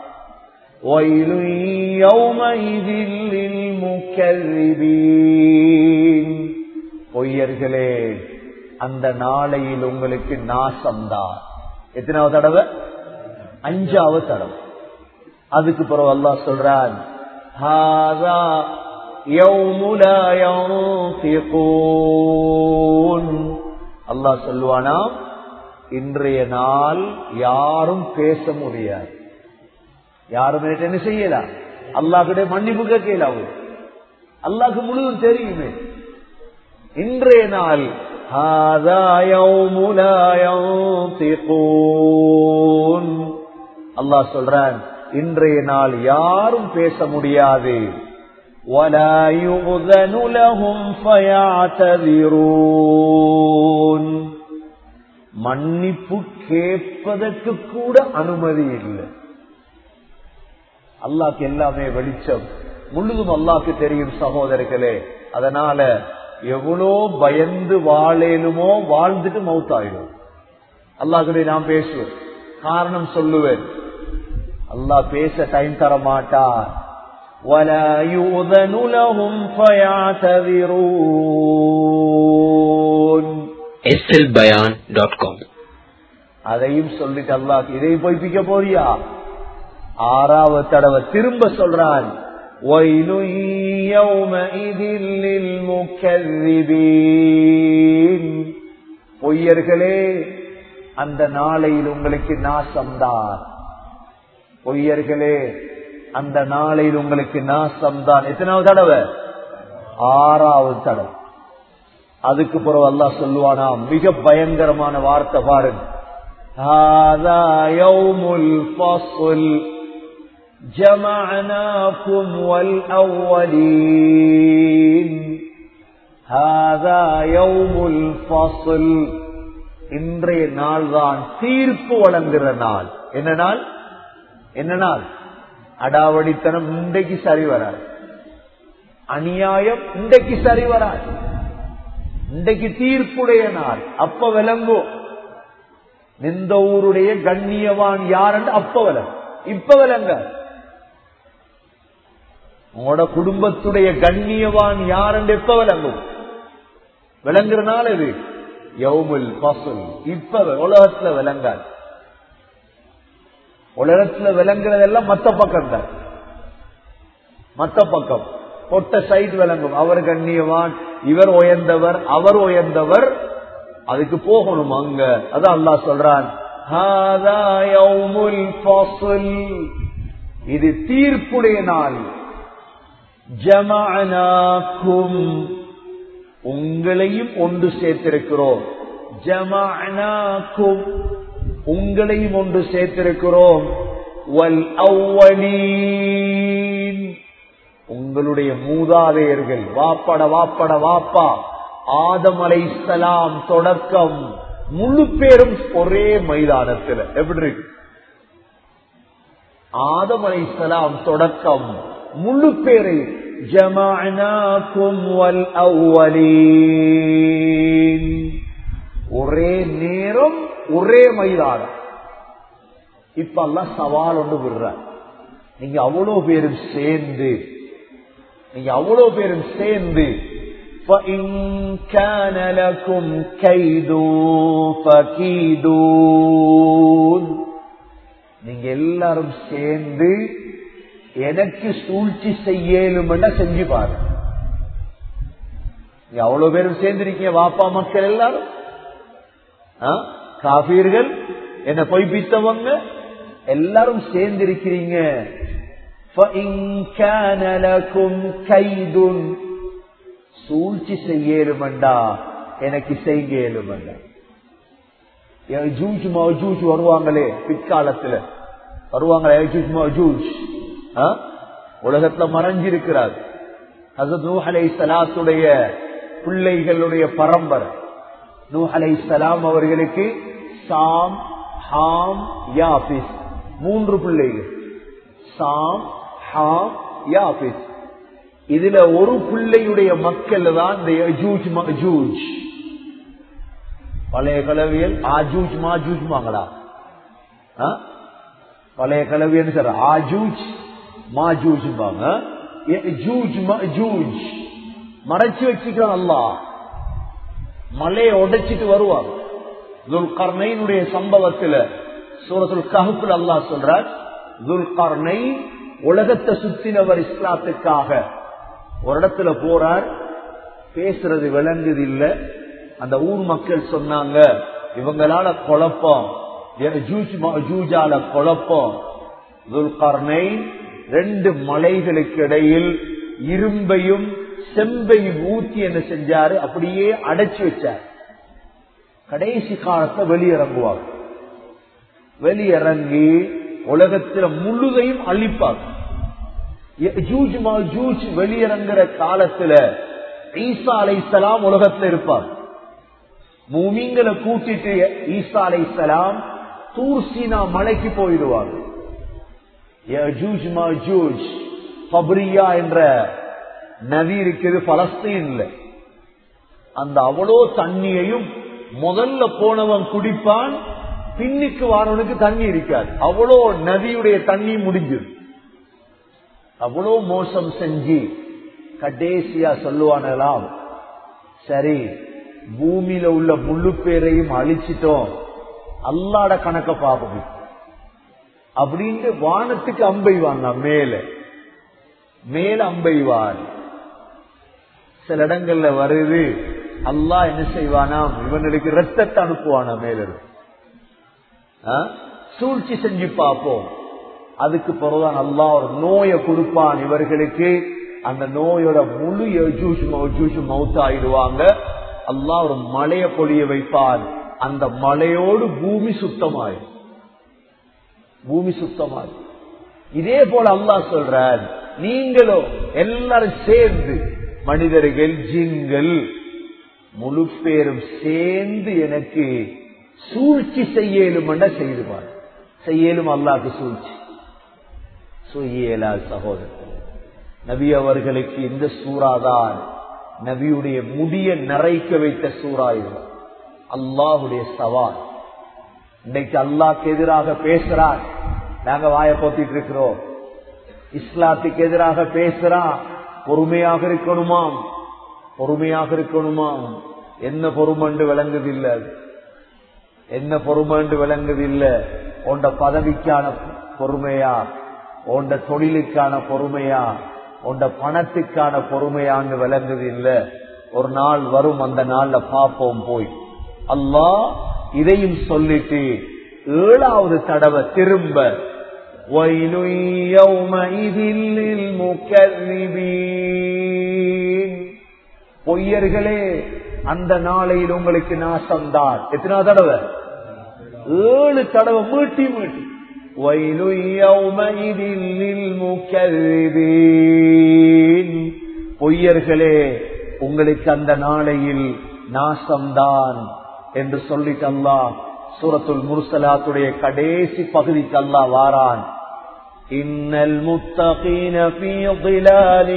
பொய்யர்களே அந்த நாளையில் உங்களுக்கு நாசம்தான் எத்தனாவது தடவை அஞ்சாவது தடவை அதுக்கு பிறகு அல்லா சொல்றான் அல்லா சொல்லுவானா இன்றைய நாள் யாரும் பேச முடியாது யாரும் என்ன செய்யலாம் அல்லா கிட்ட மன்னிப்பு கேட்கலாம் அல்லாக்கு முழுதும் தெரியுமே இன்றைய நாள் அல்லாஹ் சொல்றான் இன்றைய நாள் யாரும் பேச முடியாது மன்னிப்பு கேட்பதற்கு கூட அனுமதி இல்லை அல்லாக்கு எல்லாமே வெளிச்சம் முழுதும் அல்லாக்கு தெரியும் சகோதரர்களே அதனால எவ்வளோ பயந்து வாழேலுமோ வாழ்ந்துட்டு மௌத்தாயிடும் அல்லாஹுடைய நான் பேசுவேன் காரணம் சொல்லுவேன் அல்லாஹ் பேச டைம் தர மாட்டார் ولا يؤذن لهم فيعتذرون slbayan.com அதையும் சொல்லிட்டு அல்லாஹ் இதை பொய்ப்பிக்க போறியா ஆறாவது தடவை திரும்ப சொல்றான் وَيْلٌ يَوْمَئِذٍ لِلْمُكَذِّبِينَ பொய்யர்களே அந்த நாளையில் உங்களுக்கு நாசம்தான் பொய்யர்களே அந்த நாளையில் உங்களுக்கு நாசம்தான் எத்தனாவது தடவை ஆறாவது தடவை அதுக்கு பிறகு அல்லாஹ் சொல்லுவானா மிக பயங்கரமான வார்த்தை பாருங்க هذا يوم الفصل جمعناكم والأولين هذا يوم الفصل இன்றைய நாள் தான் தீர்ப்பு வழங்குகிற நாள் என்ன நாள் என்ன நாள் அடாவடித்தனம் இன்றைக்கு சரி வராது அநியாயம் இன்றைக்கு சரி வராது இன்றைக்கு தீர்ப்புடைய நாள் அப்ப விளங்கும் நிந்த ஊருடைய கண்ணியவான் யாருன்னு அப்ப விளங்கும் இப்ப விளங்க உங்களோட குடும்பத்துடைய கண்ணியவான் யாருன்னு எப்ப விளங்கும் விளங்குற நாள் இது யவுமுல் பசுல் இப்ப உலகத்துல விளங்காது உலகத்துல விளங்குறதெல்லாம் மத்த பக்கம் தான் மத்த பக்கம் பொட்ட சைட் விளங்கும் அவர் கண்ணியவான் இவர் உயர்ந்தவர் அவர் உயர்ந்தவர் அதுக்கு போகணும் அங்க அதான் அல்லாஹ் சொல்றான் "ஹாதா யௌமுல் ஃபஸ்ல்." இது தீர்ப்புடைய நாள் ஜமஅனாக்கும் உங்களையும் ஒன்று சேர்த்திருக்கிறோம் ஜமஅனாக்கும் உங்களையும் ஒன்று சேர்த்திருக்கிறோம் வல் அவ்வலீன் உங்களுடைய மூதாதையர்கள் வாப்பட வாப்பட வாப்பா ஆதம் அலைசலாம் தொடக்கம் முழு பேரும் ஒரே மைதானத்தில் எப்படி இருக்கு ஆதம் அலைசலாம் தொடக்கம் முழு பேரை ஜமானாக்கும் வல் அவ்வலீன் ஒரே நேரம் ஒரே மைதானம் இப்ப எல்லாம் சவால் ஒன்று விடுற நீங்க அவ்வளவு பேரும் சேர்ந்து நீங்க அவ்வளவு பேரும் சேர்ந்து فَإِن كَانَ لَكُمْ كَيْدٌ فَكِيدُونِ நீங்க எல்லாரும் சேர்ந்து எனக்கு சூழ்ச்சி செய்யலும் செஞ்சு பாரு நீங்க அவ்வளவு பேரும் சேர்ந்திருக்கீங்க வாப்பா மக்கள் எல்லாரும் ஆ? காபீர்கள் என்ன பொய்ப்பித்தவங்க எல்லாரும் சேர்ந்திருக்கிறீங்க فَإِن كَانَ لَكُمْ كَيْدٌ சூழ்ச்சி செய்யலுமண்டா எனக்கு செய்ய இயலுமண்டா ஜூஜ் மஜூஜ் வருவாங்களே பிற்காலத்துல வருவாங்களே யஜூஜ் மஜூஜ் ஆ? உலகத்துல மறைஞ்சிருக்கிறார் ஹசத் நூஹ் அலை சலாத்துடைய பிள்ளைகளுடைய பரம்பரை நூஹ் அலை சலாம் அவர்களுக்கு சாம் ஹாம் யாபிஸ் மூன்று பிள்ளைகள் சாம் ஹாம் யாபிஸ் இதுல ஒரு பிள்ளையுடைய மக்கள் தான் இந்த யஜூஜ் மஜூஜ் பழைய கலவியல் ஆஜூஜ் மாஜூஜ் வாங்களா பழைய கலவியல் சார் ஆஜூஜ் மாஜூஜ் ஜூஜ் மஜூஜ் மறைச்சு வச்சுக்கிறான் அல்லாஹ் மலையை உடைச்சிட்டு வருவார் துல்கர்ணையினுடைய சம்பவத்துல சூரத்துல் கஹுப்புல் அல்லாஹ் சொல்றார் துல்கர்ணை உலகத்தை சுத்தினவர் இஸ்லாத்துக்காக ஒரு இடத்துல போறார் பேசுறது விளங்குது இல்ல அந்த ஊர் மக்கள் சொன்னாங்க இவங்களால குழப்பம் யஜூஜ் மஜூஜால குழப்பம் துல்கர்ணை ரெண்டு மலைகளுக்கு இடையில் இரும்பையும் செம்பையும் ஊத்தி என்ன செஞ்சாரு அப்படியே அடைச்சு வச்சார் கடைசி காலத்தை வெளியிறங்குவார் வெளியிறங்கி உலகத்துல முழுதையும் அழிப்பார் யஜூஜ் மஜூஜ் வெளியிறங்குற காலத்துல ஈசா அலைசலாம் உலகத்துல இருப்பார் மூமிங்களை கூட்டிட்டு ஈசா அலைசலாம் தூர்சீனா மலைக்கு போயிடுவார் யஜூஜ் மஜூஜ் பப்ரியா என்ற நதி இருக்குது பலஸ்தீன்ல அந்த அவ்வளோ தண்ணியையும் முதல்ல போனவன் குடிப்பான் பின்னுக்கு வாரவனுக்கு தண்ணி இருக்காது அவ்வளோ நதியுடைய தண்ணி முடிஞ்சது அவ்வளோ மோசம் செஞ்சு கடைசியா சொல்லுவானலாம் சரி பூமியில உள்ள முழு பேரையும் அழிச்சிட்டோம் அல்லாட கணக்க பார்ப்போம் அப்படின்ட்டு வானத்துக்கு அம்பைவாங்க மேல மேல அம்பைவான் சில இடங்கள்ல வருது அல்லாஹ் என்ன செய்வானாம் இவனுக்கு ரத்தத்தை அனுப்புவானா மேல இருந்து ஆ? சூழ்ச்சி செஞ்சு பார்ப்போம் அதுக்கு பிறகுதான் அல்லாஹ் ஒரு நோயை கொடுப்பான் இவர்களுக்கு அந்த நோயோட முழு யஜூஷ் மௌஜூஷ் மவுத் ஆயிடுவாங்க அல்லாஹ் ஒரு மலைய பொழிய வைப்பான் அந்த மலையோடு பூமி சுத்தமாயிடும் பூமி சுத்தமாய் இதே போல அல்லாஹ் சொல்றார் நீங்களும் எல்லாரும் சேர்ந்து மனிதர்கள் ஜின்கள் முழு பேரும் சேர்ந்து எனக்கு சூழ்ச்சி செய்யலும் செய்துவார் செய்யலும் அல்லாஹ்க்கு சூழ்ச்சி செய்யலால் சகோதரர் நபி அவர்களுக்கு இந்த சூறாதான் நபியுடைய முடிய நிறைக்க வைத்த சூறா இது அல்லாஹுடைய சவால் இன்னைக்கு அல்லாஹ்க்கு எதிராக பேசுறான் நாங்க வாய போத்திட்டு இருக்கிறோம் இஸ்லாத்துக்கு எதிராக பேசுறான் பொறுமையாக இருக்கணுமாம் பொறுமையாக இருக்கணுமாம் என்ன பொறுமண்டு விளங்குதில்லை அது. என்ன பொறுமண்டு விளங்குதில்லை உண்ட பதவிக்கான பொறுமையா உண்ட தொழிலுக்கான பொறுமையா உண்ட பணத்துக்கான பொறுமையான்னு விளங்குது இல்ல ஒரு நாள் வரும் அந்த நாள்ல பாப்போம் போய் அல்லாஹ் இதையும் சொல்லிட்டு ஏழாவது தடவை திரும்ப وَيْلٌ يَوْمَئِذٍ لِّلْمُكَذِّبِينَ பொய்யர்களே அந்த நாளையில் உங்களுக்கு நாசம்தான் எத்தனை தடவை ஏழு தடவை மீட்டி மீட்டி وَيْلٌ يَوْمَئِذٍ لِّلْمُكَذِّبِينَ பொய்யர்களே உங்களுக்கு அந்த நாளையில் நாசம்தான் என்று சொல்லிட்டு அல்லாஹ் சூரத்துல் முர்சலாத்துடைய கடைசி பகுதிக்கு அல்லாஹ் வாரான் இன்னல் முத்தகீன ஃபீ ظلال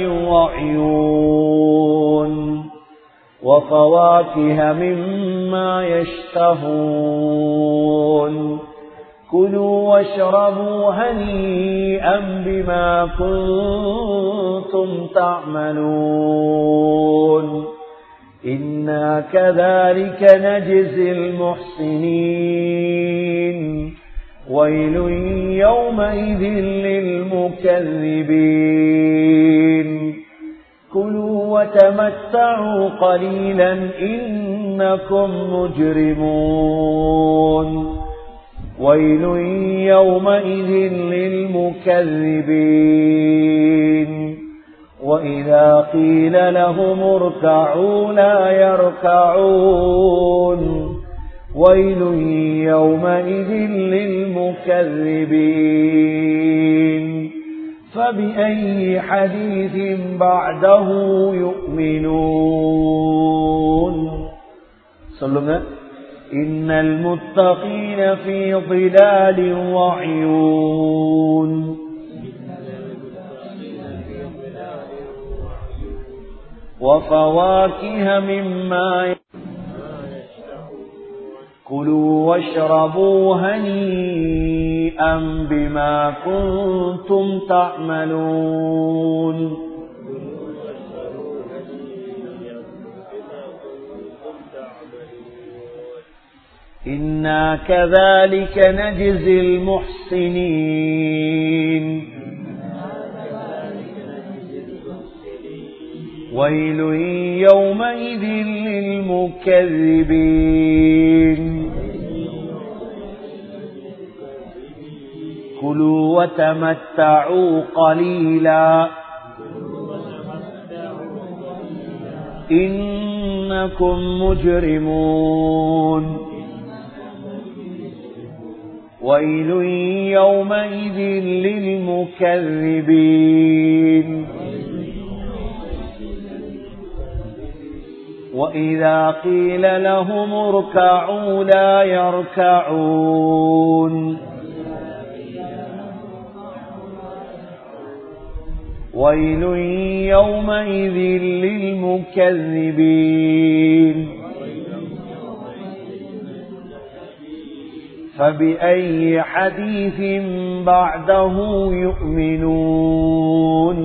وعيون وفواكه مما يشتهون كلوا واشربوا هنيئا بما كنتم تعملون إنا كذلك نجزي المحسنين ويل يومئذ للمكذبين كلوا وتمتعوا قليلا إنكم مجرمون ويل يومئذ للمكذبين وإذا قيل لهم اركعوا لا يركعون ويل يومئذ للمكذبين فبأي حديث بعده يؤمنون சொல்லுங்க إن المتقين في ظلال وعيون وفواكه مما كلوا واشربوا هنيئا بما كنتم تعملون إنا كذلك نجزي المحسنين ويل يومئذ للمكذبين كلوا وتمتعوا قليلا إنكم مجرمون ويل يومئذ للمكذبين وإذا قيل لهم اركعوا لا يركعون ويل يومئذ للمكذبين فبأي حديث بعده يؤمنون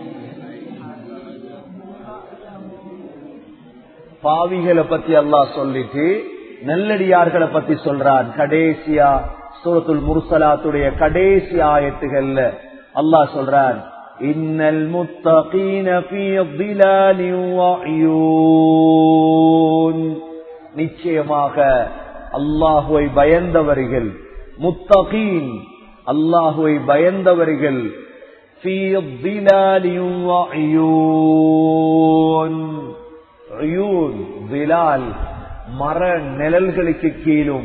பாவிகளை பத்தி அல்லாஹ் சொல்லிட்டு நல்லடியார்களை பத்தி சொல்றான் கடைசியா சூரத்துல் முர்சலாத்துடைய கடைசி ஆயத்துகள்ல அல்லாஹ் சொல்றான் இன்னல் முத்தகீன ஃபீ ظிலாலின் வஅயூன் நிச்சயமாக அல்லாஹுவை பயந்தவர்கள் முத்தகீன் அல்லாஹுவை பயந்தவர்கள் ஃபீ ظிலாலின் வஅயூன் உயூன் விலால் மர நிழல்களுக்கு கீழும்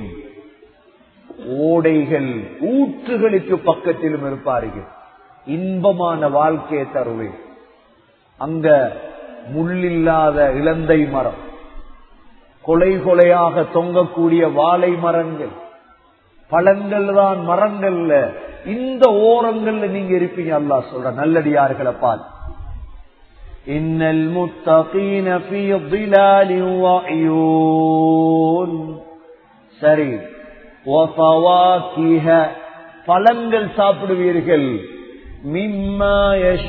ஓடைகள் ஊற்றுகளுக்கு பக்கத்திலும் இருப்பார்கள் இன்பமான வாழ்க்கையை தருவேன் அங்க முள்ளில்லாத இளந்தை மரம் கொலை கொலையாக தொங்கக்கூடிய வாழை மரங்கள் பழங்கள் தான் மரங்கள்ல இந்த ஓரங்கள்ல நீங்க இருப்பீங்க அல்லா சொல்ற நல்லடியார்களை பார்த்து إن المتقين في ظلال وعيون சரி وفواكه பழங்கள் சாப்பிடுவீர்கள் மிம்மா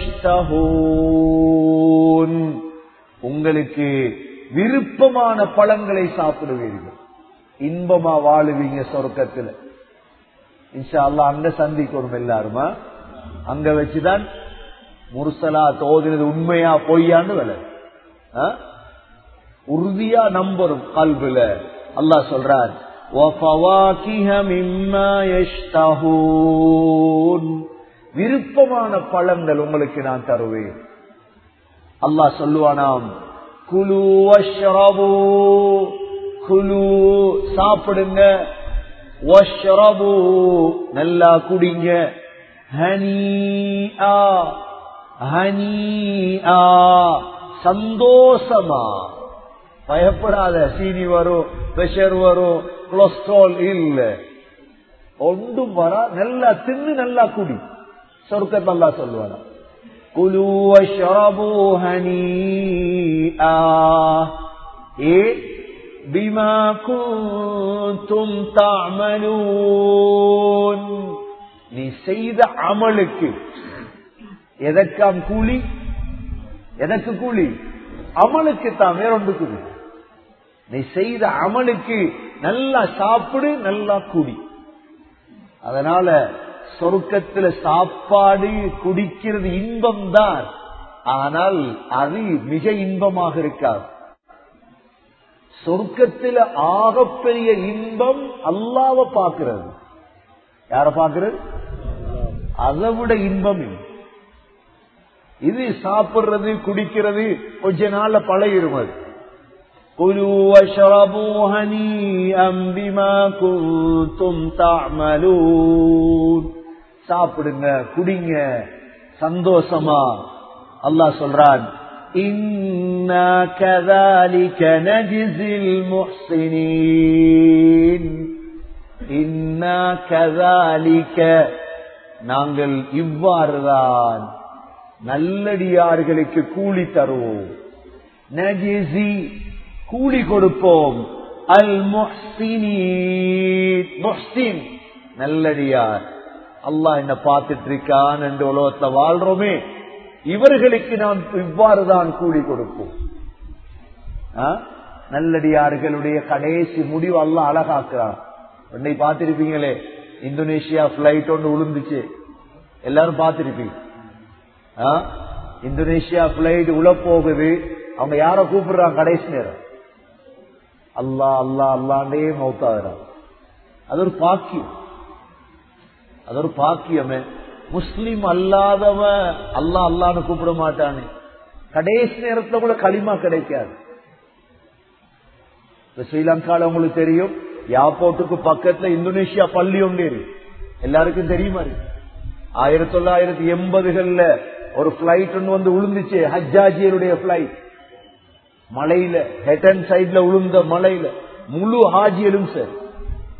யஷ்தஹூன் உங்களுக்கு விருப்பமான பழங்களை சாப்பிடுவீர்கள் இன்பமா வாழுவீங்க சொர்க்கத்தில் இன்ஷா அல்லாஹ் அங்க சந்திக்கணும் எல்லாருமா அங்க வச்சுதான் முர்சலா தோதினது உண்மையா பொய்யான்னு வில உறுதியா நம்பரும் கல்வில அல்லாஹ் சொல்றார் விருப்பமான பழங்கள் உங்களுக்கு நான் தருவேன் அல்லாஹ் சொல்லுவானாம் குலு வஷ்ரபு குலு சாப்பிடுங்க வஷ்ரபு நல்லா குடிங்க ஹனீஆ ஹனீஆ சந்தோஷமா பயப்படாத சீனி வரும் பிரஷர் வரும் கொலஸ்ட்ரால் இல்ல ஒன்றும் வர நல்லா தின்னு நல்லா குடி சொர்க்கத்தை நல்லா சொல்லுவாரா குலு வஷ்ரபு ஹனீஆ ஏ பிமா குந்தும் தாமலூன் நீ செய்த அமலுக்கு எதற்காம் கூலி எதற்கு கூலி அமலுக்கு தான் வேறொன்று கூலி நீ செய்த அமலுக்கு நல்லா சாப்பிடு நல்லா குடி அதனால சொருக்கத்துல சாப்பாடு குடிக்கிறது இன்பம் தான் ஆனால் அது மிக இன்பமாக இருக்காது சொர்க்கத்தில் ஆகப்பெரிய இன்பம் அல்லாவ பாக்குறது யார பாக்குறது அதை விட இன்பம் இது சாப்பிடுறது குடிக்கிறது கொஞ்ச நாள்ல பழகிரும் அது كلوا واشربوا هنيئا بما كنتم تعملون சாப்பிடுங்க குடிங்க சந்தோஷமா அல்லாஹ் சொல்றான் إنا كذلك نجزي المحسنين إنا كذلك நாங்கள் இவ்வாறுதான் நல்லடியார்களுக்கு கூலி தருவோம் நஜிசி கூலி கொடுப்போம் அல் முஹ்சின் நல்லடியார் அல்லாஹ் என்ன பார்த்துட்டு இருக்கான் என்று உலகத்தை வாழ்றோமே இவர்களுக்கு நாம் இவ்வாறுதான் கூலி கொடுப்போம் நல்லடியார்களுடைய கடைசி முடிவு அல்ல அழகாக்குறான் உன்னை பார்த்திருப்பீங்களே இந்தோனேஷியா பிளைட் ஒன்று விழுந்துச்சு எல்லாரும் பார்த்திருப்பீங்க இந்தோனேஷியா பிளைட் உள்ள போகுது அவங்க யார கூப்பிடுறாங்க கடைசி நேரம் அல்லா அல்லா அல்லாண்டே மௌத்தாகிறான் அது ஒரு பாக்கியம் அது ஒரு பாக்கியமே முஸ்லிம் அல்லாதவன் அல்லா அல்லான்னு கூப்பிட மாட்டானே கடைசி நேரத்துல கூட களிமா கிடைக்காது ஸ்ரீலங்கால உங்களுக்கு தெரியும் யாப்போட்டுக்கு பக்கத்துல இந்தோனேஷியா பள்ளி ஒன்று இருக்கு எல்லாருக்கும் தெரியுமா ஆயிரத்தி தொள்ளாயிரத்தி எண்பதுகள்ல ஒரு பிளைட் ஒன்று வந்து விழுந்துச்சு ஹஜ்ஜாஜியருடைய பிளைட் மலையில ஹெட்டன் சைட்ல விழுந்த மலையில முழு ஹாஜியலும் சரி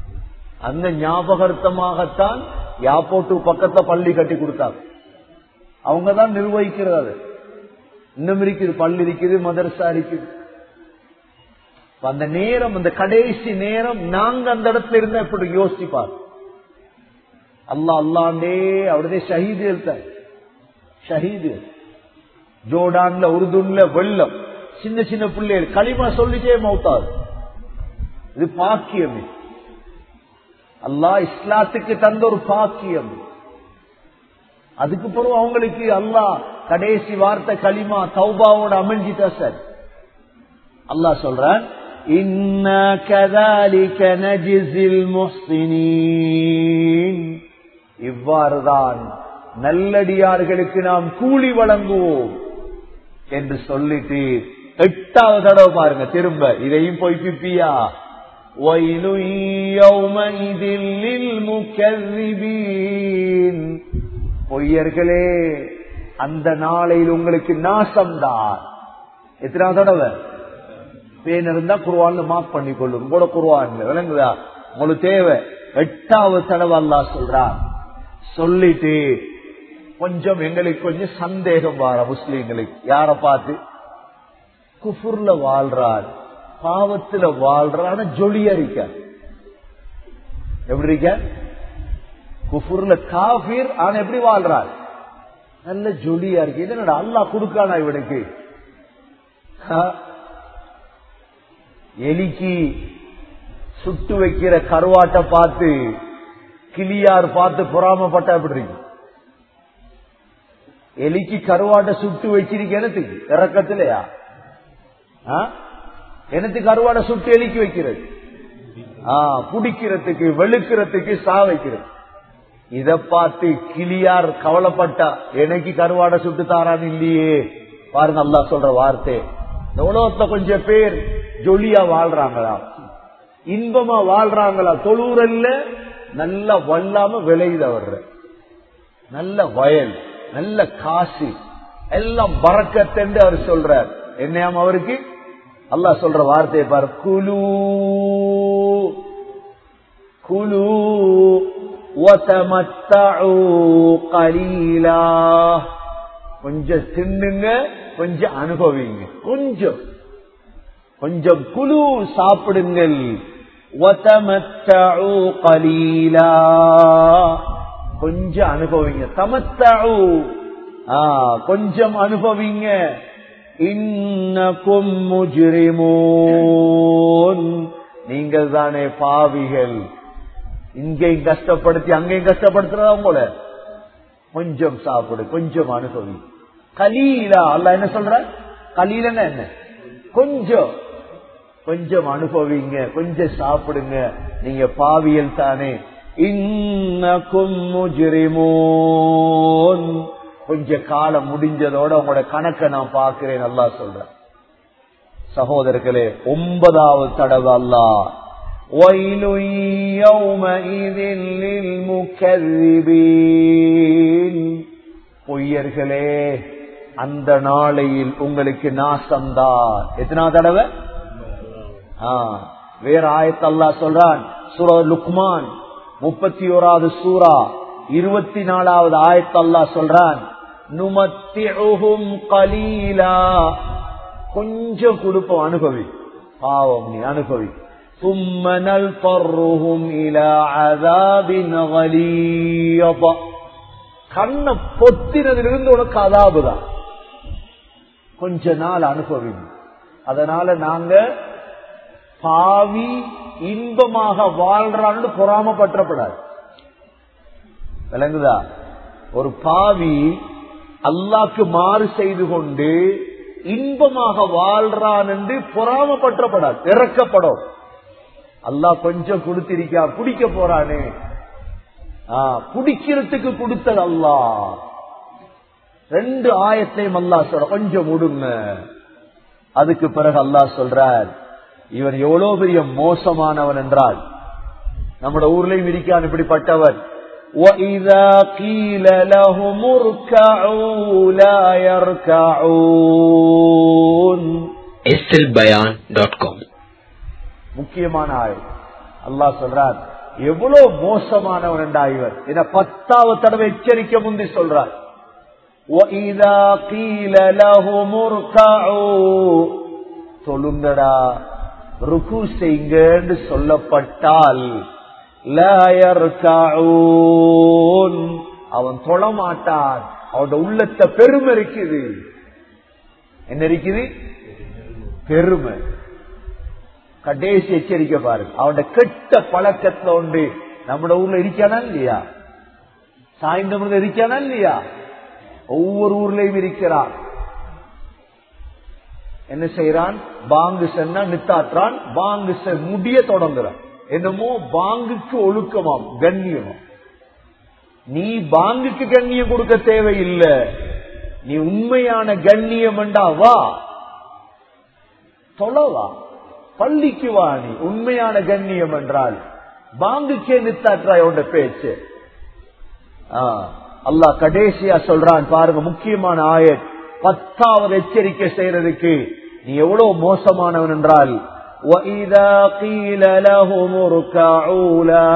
அந்த ஞாபகார்த்தமாகத்தான் யாப்போட்டு பக்கத்துல பள்ளி கட்டி கொடுத்தாங்க அவங்க தான் நிர்வகிக்கிறது அது இன்னும் இருக்குது பள்ளி இருக்குது மதரசா இருக்குது அப்ப அந்த நேரம் அந்த கடைசி நேரம் நாங்க அந்த இடத்துல இருந்தா எப்படி யோசிப்பார் அல்லா அல்லாண்டே அவருடைய ஷஹீது எழுத்தார் ஷஹீது ஜோடான்ல உருதுன்ல வெள்ளம் சின்ன சின்ன பிள்ளைகள் களிமா சொல்லிட்டே மௌத்தாது இது பாக்கியம் அல்லாஹ் இஸ்லாத்துக்கு தந்த ஒரு பாக்கியம் அதுக்கு பிறகு அவங்களுக்கு அல்லாஹ் கடைசி வார்த்தை களிமா தௌபாவோட அமைஞ்சிட்டா சார் அல்லாஹ் சொல்றான் إنا كذلك نجزي المحسنين இவ்வாறுதான் நல்லடியார்களுக்கு நாம் கூலி வழங்குவோம் என்று சொல்லிட்டு எட்டாவது தடவை பாருங்க திரும்ப இதையும் போய் பிப்பியா وَيْلٌ يَوْمَئِذٍ لِلْمُكَذِّبِينَ பொய்யர்களே அந்த நாளையில் உங்களுக்கு நாசம்தான் எத்தனாவது தடவை பேன் இருந்தா குருவான் மார்க் பண்ணி கொள்ளும் கூட குருவான் விளங்குதா உங்களுக்கு தேவை எட்டாவது தடவை அல்லா சொல்றார் சொல்லிட்டு கொஞ்சம் எங்களுக்கு கொஞ்சம் சந்தேகம் வார முஸ்லீம்களுக்கு யார பார்த்து குஃபுர்ல வாழ்றார் பாவத்துல வாழ்றான ஜொலியா இருக்க எப்படி இருக்க குஃபுர்ல காபீர் ஆனா எப்படி வாழ்றார் நல்ல ஜொலியா இருக்கு இது என்னடா அல்லா கொடுக்கானா இவனுக்கு எலிக்கு சுட்டு வைக்கிற கருவாட்டை பார்த்து கிளியார் பார்த்து பொறாமப்பட்டா எப்படி இருக்கு எலிக்கு கருவாட்டை சுட்டு வச்சிருக்க எனத்துக்கு இறக்கத்திலையா எனக்கு கருவாடை சுட்டு எலிக்கு வைக்கிறது ஆஹ் குடிக்கிறதுக்கு வெளுக்கிறதுக்கு சா வைக்கிறது இத பார்த்து கிளியார் கவலைப்பட்டா எனக்கு கருவாடை சுட்டு தாரான்னு இல்லையே பாருங்க அல்லா சொல்ற வார்த்தை இந்த உலகத்துல கொஞ்சம் பேர் ஜொலியா வாழ்றாங்களா இன்பமா வாழ்றாங்களா தொழுறல்ல நல்லா வல்லாம விளையுத வர்ற நல்ல வயல் நல்ல காசு எல்லாம் பறக்கத்தென்று அவர் சொல்றார் என்னையாம் அவருக்கு அல்லா சொல்ற வார்த்தையை பாரு குலு குலு கலீலா கொஞ்சம் தின்னுங்க கொஞ்சம் அனுபவிங்க கொஞ்சம் கொஞ்சம் குழு சாப்பிடுங்கள் கலீலா கொஞ்சம் அனுபவிங்க தமத்தூ கொஞ்சம் அனுபவிங்க இன்னக்கும் முஜ்ரிமூன் நீங்கள் தானே பாவிகள் இங்கேயும் கஷ்டப்படுத்தி அங்கேயும் கஷ்டப்படுத்துறதா உங்கள கொஞ்சம் சாப்பிடு கொஞ்சம் அனுபவி கலீலா அல்ல என்ன சொல்ற கலீலன்னா என்ன கொஞ்சம் கொஞ்சம் அனுபவிங்க கொஞ்சம் சாப்பிடுங்க நீங்க பாவியல் தானே இன்னக்கும் முஜ்ரிமூன் கொஞ்ச காலம் முடிஞ்சதோட உங்களோட கணக்கை நான் பார்க்கிறேன் நல்லா சொல்றேன் சகோதரர்களே ஒன்பதாவது தடவை அல்லா وَيْلٌ يَوْمَئِذٍ لِلْمُكَذِّبِينَ பொய்யர்களே அந்த நாளையில் உங்களுக்கு நாசம்தான் எத்தனா தடவை வேற ஆயத்த அல்லா சொல்றான் சூரா லுக்மான் முப்பத்தி ஓராவது சூரா இருபத்தி நாலாவது ஆயத்த அல்லா சொல்றான் நுமத்திஉஹும் கலீலா கொஞ்சம் கொடுப்போம் அனுபவி பாவம் நீ அனுபவி ثم نلطرهم إلى عذاب غليظ கண்ண பொத்தினதிலிருந்து உனக்கு அதாபுதான் கொஞ்ச நாள் அனுபவி அதனால நாங்க பாவி இன்பமாக வாழ்றான்னு பொறாமப்பற்றப்படாது விளங்குதா ஒரு பாவி அல்லாக்கு மாறு செய்து கொண்டு இன்பமாக வாழ்றான் என்று பொறாமப்பற்றப்படாது இறக்கப்படும் அல்லாஹ் கொஞ்சம் கொடுத்திருக்கா குடிக்க போறானே குடிக்கிறதுக்கு கொடுத்தது அல்லா ரெண்டு ஆயத்தையும் அல்லா சொல்ற கொஞ்சம் முடுங்க அதுக்கு பிறகு அல்லாஹ் சொல்றார் இவன் எவ்வளவு பெரிய மோசமானவன் என்றால் நம்மட ஊர்லயும் இருக்கான் இப்படிப்பட்டவன் وَإِذَا قِيلَ لَهُمُ ارْكَعُوا لَا يَرْكَعُونَ estelbayan.com முக்கியமான ஆய் அல்லாஹ் சொல்றார் எவ்வளவு மோசமானவன் என்றா இவர் என பத்தாவது தடவை எச்சரிக்கை முந்தி சொல்றார் وَإِذَا قِيلَ لَهُمُ ارْكَعُوا தொழுங்கடா ருக்கு செய்யுங்கன்னு சொல்லப்பட்டால் லா யர்கஊன் அவன் தொழமாட்டான் அவனோட உள்ளத்தை பெருமை இருக்குது என்ன இருக்குது பெருமை கடைசி எச்சரிக்கை பாருங்க அவனோட கெட்ட பழக்கத்துல உண்டு நம்ம ஊர்ல இருக்கானா இல்லையா சாய்ந்தமிர்த இருக்கானா இல்லையா ஒவ்வொரு ஊர்லயும் இருக்கிறான் என்ன செய்யறான் பாங்கு சென்னா நித்தாற்றான் பாங்கு செ- முடிய தொடங்குறான் என்னமோ பாங்குக்கு ஒழுக்கமாம் கண்ணியமாம் நீ பாங்குக்கு கண்ணியம் கொடுக்க தேவையில்லை நீ உண்மையான கண்ணியம் வா தொலைவா பள்ளிக்கு வா நீ உண்மையான கண்ணியம் என்றால் பாங்குக்கே நித்தாற்றாய் உண்ட பேச்சு ஆ, அல்லாஹ் கடைசியா சொல்றான் பாருங்க முக்கியமான ஆயத் பத்தாவது எச்சரிக்கை செய்யறதுக்கு நீ எவ்வளவு மோசமானவன் என்றால் وَإِذَا قِيلَ لَهُمُ ارْكَعُوا لَا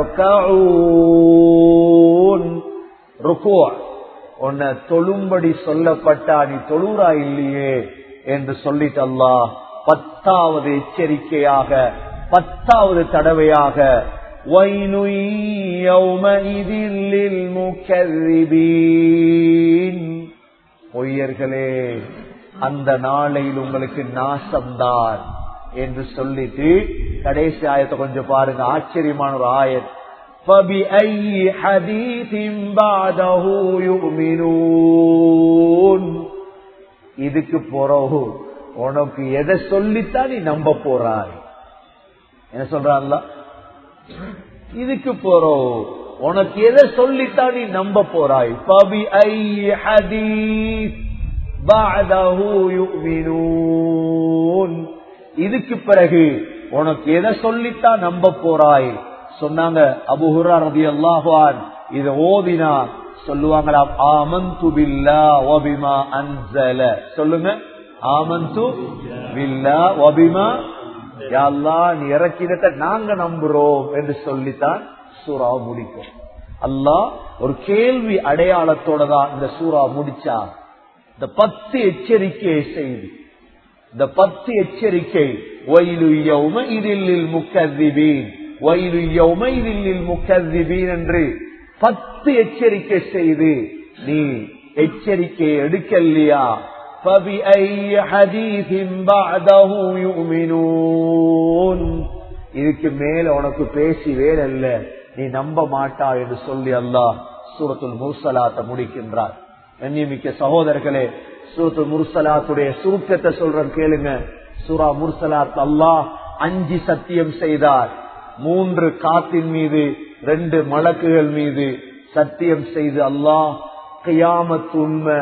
يَرْكَعُونَ ருக்குவா உன்னை தொழும்படி சொல்லப்பட்டா நீ தொழுறா இல்லையே என்று சொல்லிட்டு அல்லாஹ் பத்தாவது எச்சரிக்கையாக பத்தாவது தடவையாக وَيْلٌ يَوْمَئِذٍ لِلْمُكَذِّبِينَ பொய்யர்களே அந்த நாளையில் உங்களுக்கு நாசம்தான் என்று சொல்லிட்டு கடைசி ஆயத்தை கொஞ்சம் பாருங்க ஆச்சரியமான ஒரு ஆயத் فَبِأَيِّ حَدِيثٍ بَعْدَهُ يُؤْمِنُونَ இதுக்கு பிறகு உனக்கு எதை சொல்லித்தான் நீ நம்ப போறாய் என்ன சொல்றான்ல இதுக்கு போறோம் உனக்கு எதை சொல்லித்தான் நீ நம்ப போறாய் பபி ஐ ஹதீஸ் பாதஹு யுமினூன் இதுக்கு பிறகு உனக்கு எதை சொல்லித்தான் நம்ப போறாய் சொன்னாங்க அபுஹுரா ரதி அல்லாஹான் இத ஓதினா சொல்லுவாங்களாம் ஆமந்து பில்லா வபிமா அன்சல சொல்லுங்க ஆமந்து பில்லா வபிமா யா அல்லாஹ் நீ இறக்கினத்தை நாங்க நம்புறோம் என்று சொல்லித்தான் சூறா முடிக்கும் அல்லாஹ் ஒரு கேள்வி அடையாளத்தோட தான் இந்த சூறா முடிச்சா இந்த பத்து எச்சரிக்கையை செய்து இந்த பத்து எச்சரிக்கை வயலு யௌம இதில் முக்கதிபீன் வயலு யௌம இதில் முக்கதிபீன் என்று பத்து எச்சரிக்கை செய்து நீ எச்சரிக்கை எடுக்கலையா فبأي حديث بعده يؤمنون இதுக்கு மேல உனக்கு பேசி வேலை இல்ல நீ நம்ப மாட்டா என்று சொல்லி அல்லாஹ் சூரத்துல் முர்சலாத்தை முடிக்கின்றார் கண்ணியமிக்க சகோதரர்களே சூரத்துல் முர்சலாத்துடைய சுருக்கத்தை சொல்றேன் கேளுங்க சூரா முர்சலாத் அல்லாஹ் அஞ்சு சத்தியம் செய்தார் மூன்று காத்தின் மீது ரெண்டு மலக்குகள் மீது சத்தியம் செய்து அல்லாஹ் கியாமத் உண்மை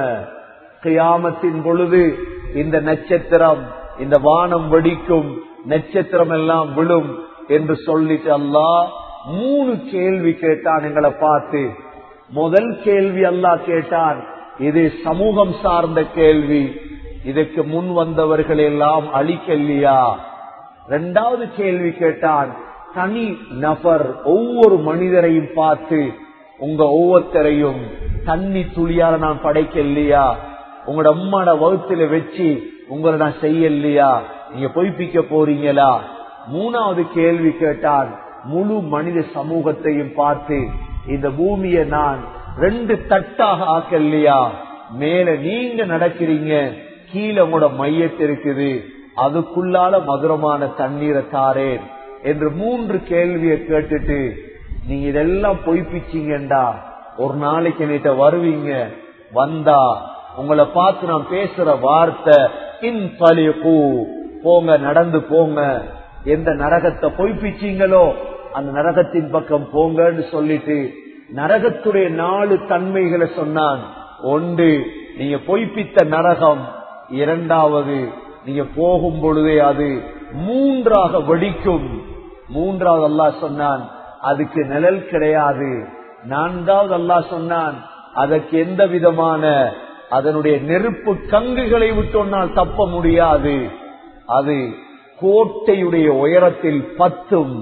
கியாமத்தின் பொழுது இந்த நட்சத்திரம் இந்த வானம் வெடிக்கும் நட்சத்திரம் எல்லாம் விழும் என்று சொல்லிட்டு அல்லாஹ் மூணு கேள்வி கேட்டான் எங்களை பார்த்து முதல் கேள்வி அல்லாஹ் கேட்டான் இது சமூகம் சார்ந்த கேள்வி இதற்கு முன் வந்தவர்கள் எல்லாம் அழிக்கல்லையா இரண்டாவது கேள்வி கேட்டான் தனி நபர் ஒவ்வொரு மனிதரையும் பார்த்து உங்க ஒவ்வொருத்தரையும் தண்ணி துளியால நான் படைக்கலையா உங்களோட அம்மாட வகுத்துல வச்சு உங்களை நான் செய்யலையா நீங்க பொய்ப்பிக்க போறீங்களா மூணாவது கேள்வி கேட்டான் முழு மனித சமூகத்தையும் பார்த்து இந்த பூமியை நான் ரெண்டு தட்டாக ஆக்கலையா மேல நீங்க நடக்கிறீங்க கீழே உங்களோட மையத்து இருக்குது அதுக்குள்ளால மதுரமான தண்ணீரை தாரேன் என்று மூன்று கேள்வியை கேட்டுட்டு நீங்க இதெல்லாம் பொய்ப்பிச்சீங்கண்டா ஒரு நாளைக்கு நீட்ட வருவீங்க வந்தா உங்களை பார்த்து நான் பேசுற வார்த்தை இன் பலிகு போங்க நடந்து போங்க எந்த நரகத்தை பொய்ப்பிச்சீங்களோ அந்த நரகத்தின் பக்கம் போங்கன்னு சொல்லிட்டு நரகத்துடைய நாலு தன்மைகளை சொன்னான் ஒன்று நீங்க பொய்ப்பித்த நரகம் இரண்டாவது நீங்க போகும் பொழுதே அது மூன்றாக வெடிக்கும் மூன்றாவது அல்லாஹ் சொன்னான் அதுக்கு நிழல் கிடையாது நான்காவது அல்லாஹ் சொன்னான் அதற்கு எந்த விதமான அதனுடைய நெருப்பு கங்குகளை விட்டோன்னால் தப்ப முடியாது அது கோட்டையுடைய உயரத்தில் பத்தும்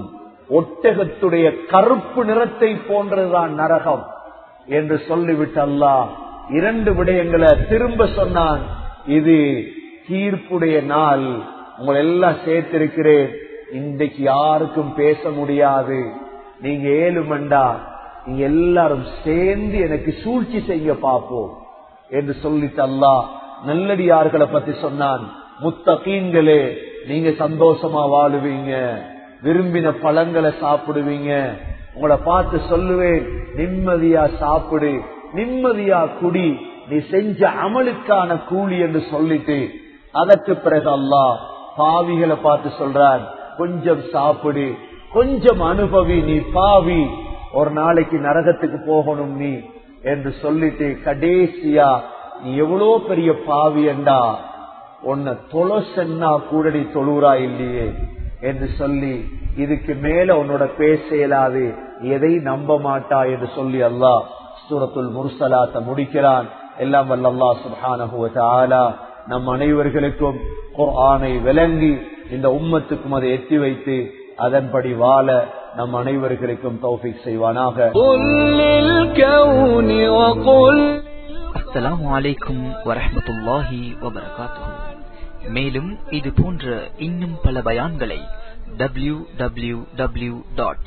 ஒட்டகத்துடைய கருப்பு நிறத்தை போன்றதுதான் நரகம் என்று சொல்லிவிட்டு அல்லாஹ் இரண்டு விடயங்களை திரும்ப சொன்னான் இது தீர்ப்புடைய நாள் உங்களை எல்லாம் சேர்த்திருக்கிறேன் இன்றைக்கு யாருக்கும் பேச முடியாது நீங்க ஏழு மண்டா நீங்க எல்லாரும் சேர்ந்து எனக்கு சூழ்ச்சி செய்ய பார்ப்போம் என்று சொல்லிட்டு அல்லாஹ் நல்லடியார்களை பத்தி சொன்னான் முத்தகீன்களே நீங்க சந்தோஷமா வாழுவீங்க விரும்பின பழங்களை சாப்பிடுவீங்க உங்களை பார்த்து சொல்லுவேன் நிம்மதியா சாப்பிடு நிம்மதியா குடி நீ செஞ்ச அமலுக்கான கூலி என்று சொல்லிட்டு அதற்கு பிறகு அல்லாஹ் பாவிகளை பார்த்து சொல்றான் கொஞ்சம் சாப்பிடு கொஞ்சம் அனுபவி நீ பாவி ஒரு நாளைக்கு நரகத்துக்கு போகணும் நீ என்று சொல்லிட்டு கடைசியா நீ எவ்வளோ பெரிய பாவி என்றா உன்னை தொலைசன்னா கூடடி தொழுறா இல்லையே என்று சொல்லி இதுக்கு மேல உன்னோட பேச இயலாது எதை நம்ப மாட்டா என்று சொல்லி அல்லாஹ் சூரத்துல் முர்சலாத்த முடிக்கிறான் எல்லாம் வல்ல அல்லாஹ் சுப்ஹானஹு வ தஆலா நம் அனைவர்களுக்கும் குர்ஆனை விளங்கி இந்த உம்மத்துக்கும் அதை எத்தி வைத்து அதன்படி வாழ நம் அனைவர்களுக்கும் தௌஃபீக் செய்வானாக قل للكون وقل அஸ்ஸலாமு அலைக்கும் வரஹ்மத்துல்லாஹி வபரகாத்துஹு மேலும் இது போன்ற இன்னும் பல பயான்களை W W W dot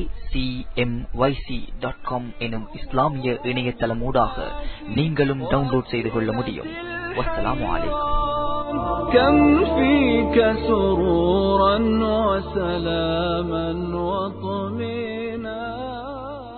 dot com எனும் இஸ்லாமிய இணையதளமூடாக நீங்களும் டவுன்லோட் செய்து கொள்ள முடியும் வஸ்ஸலாமு அலைக்கும் كم فيك سرورا وسلاما وطمئنا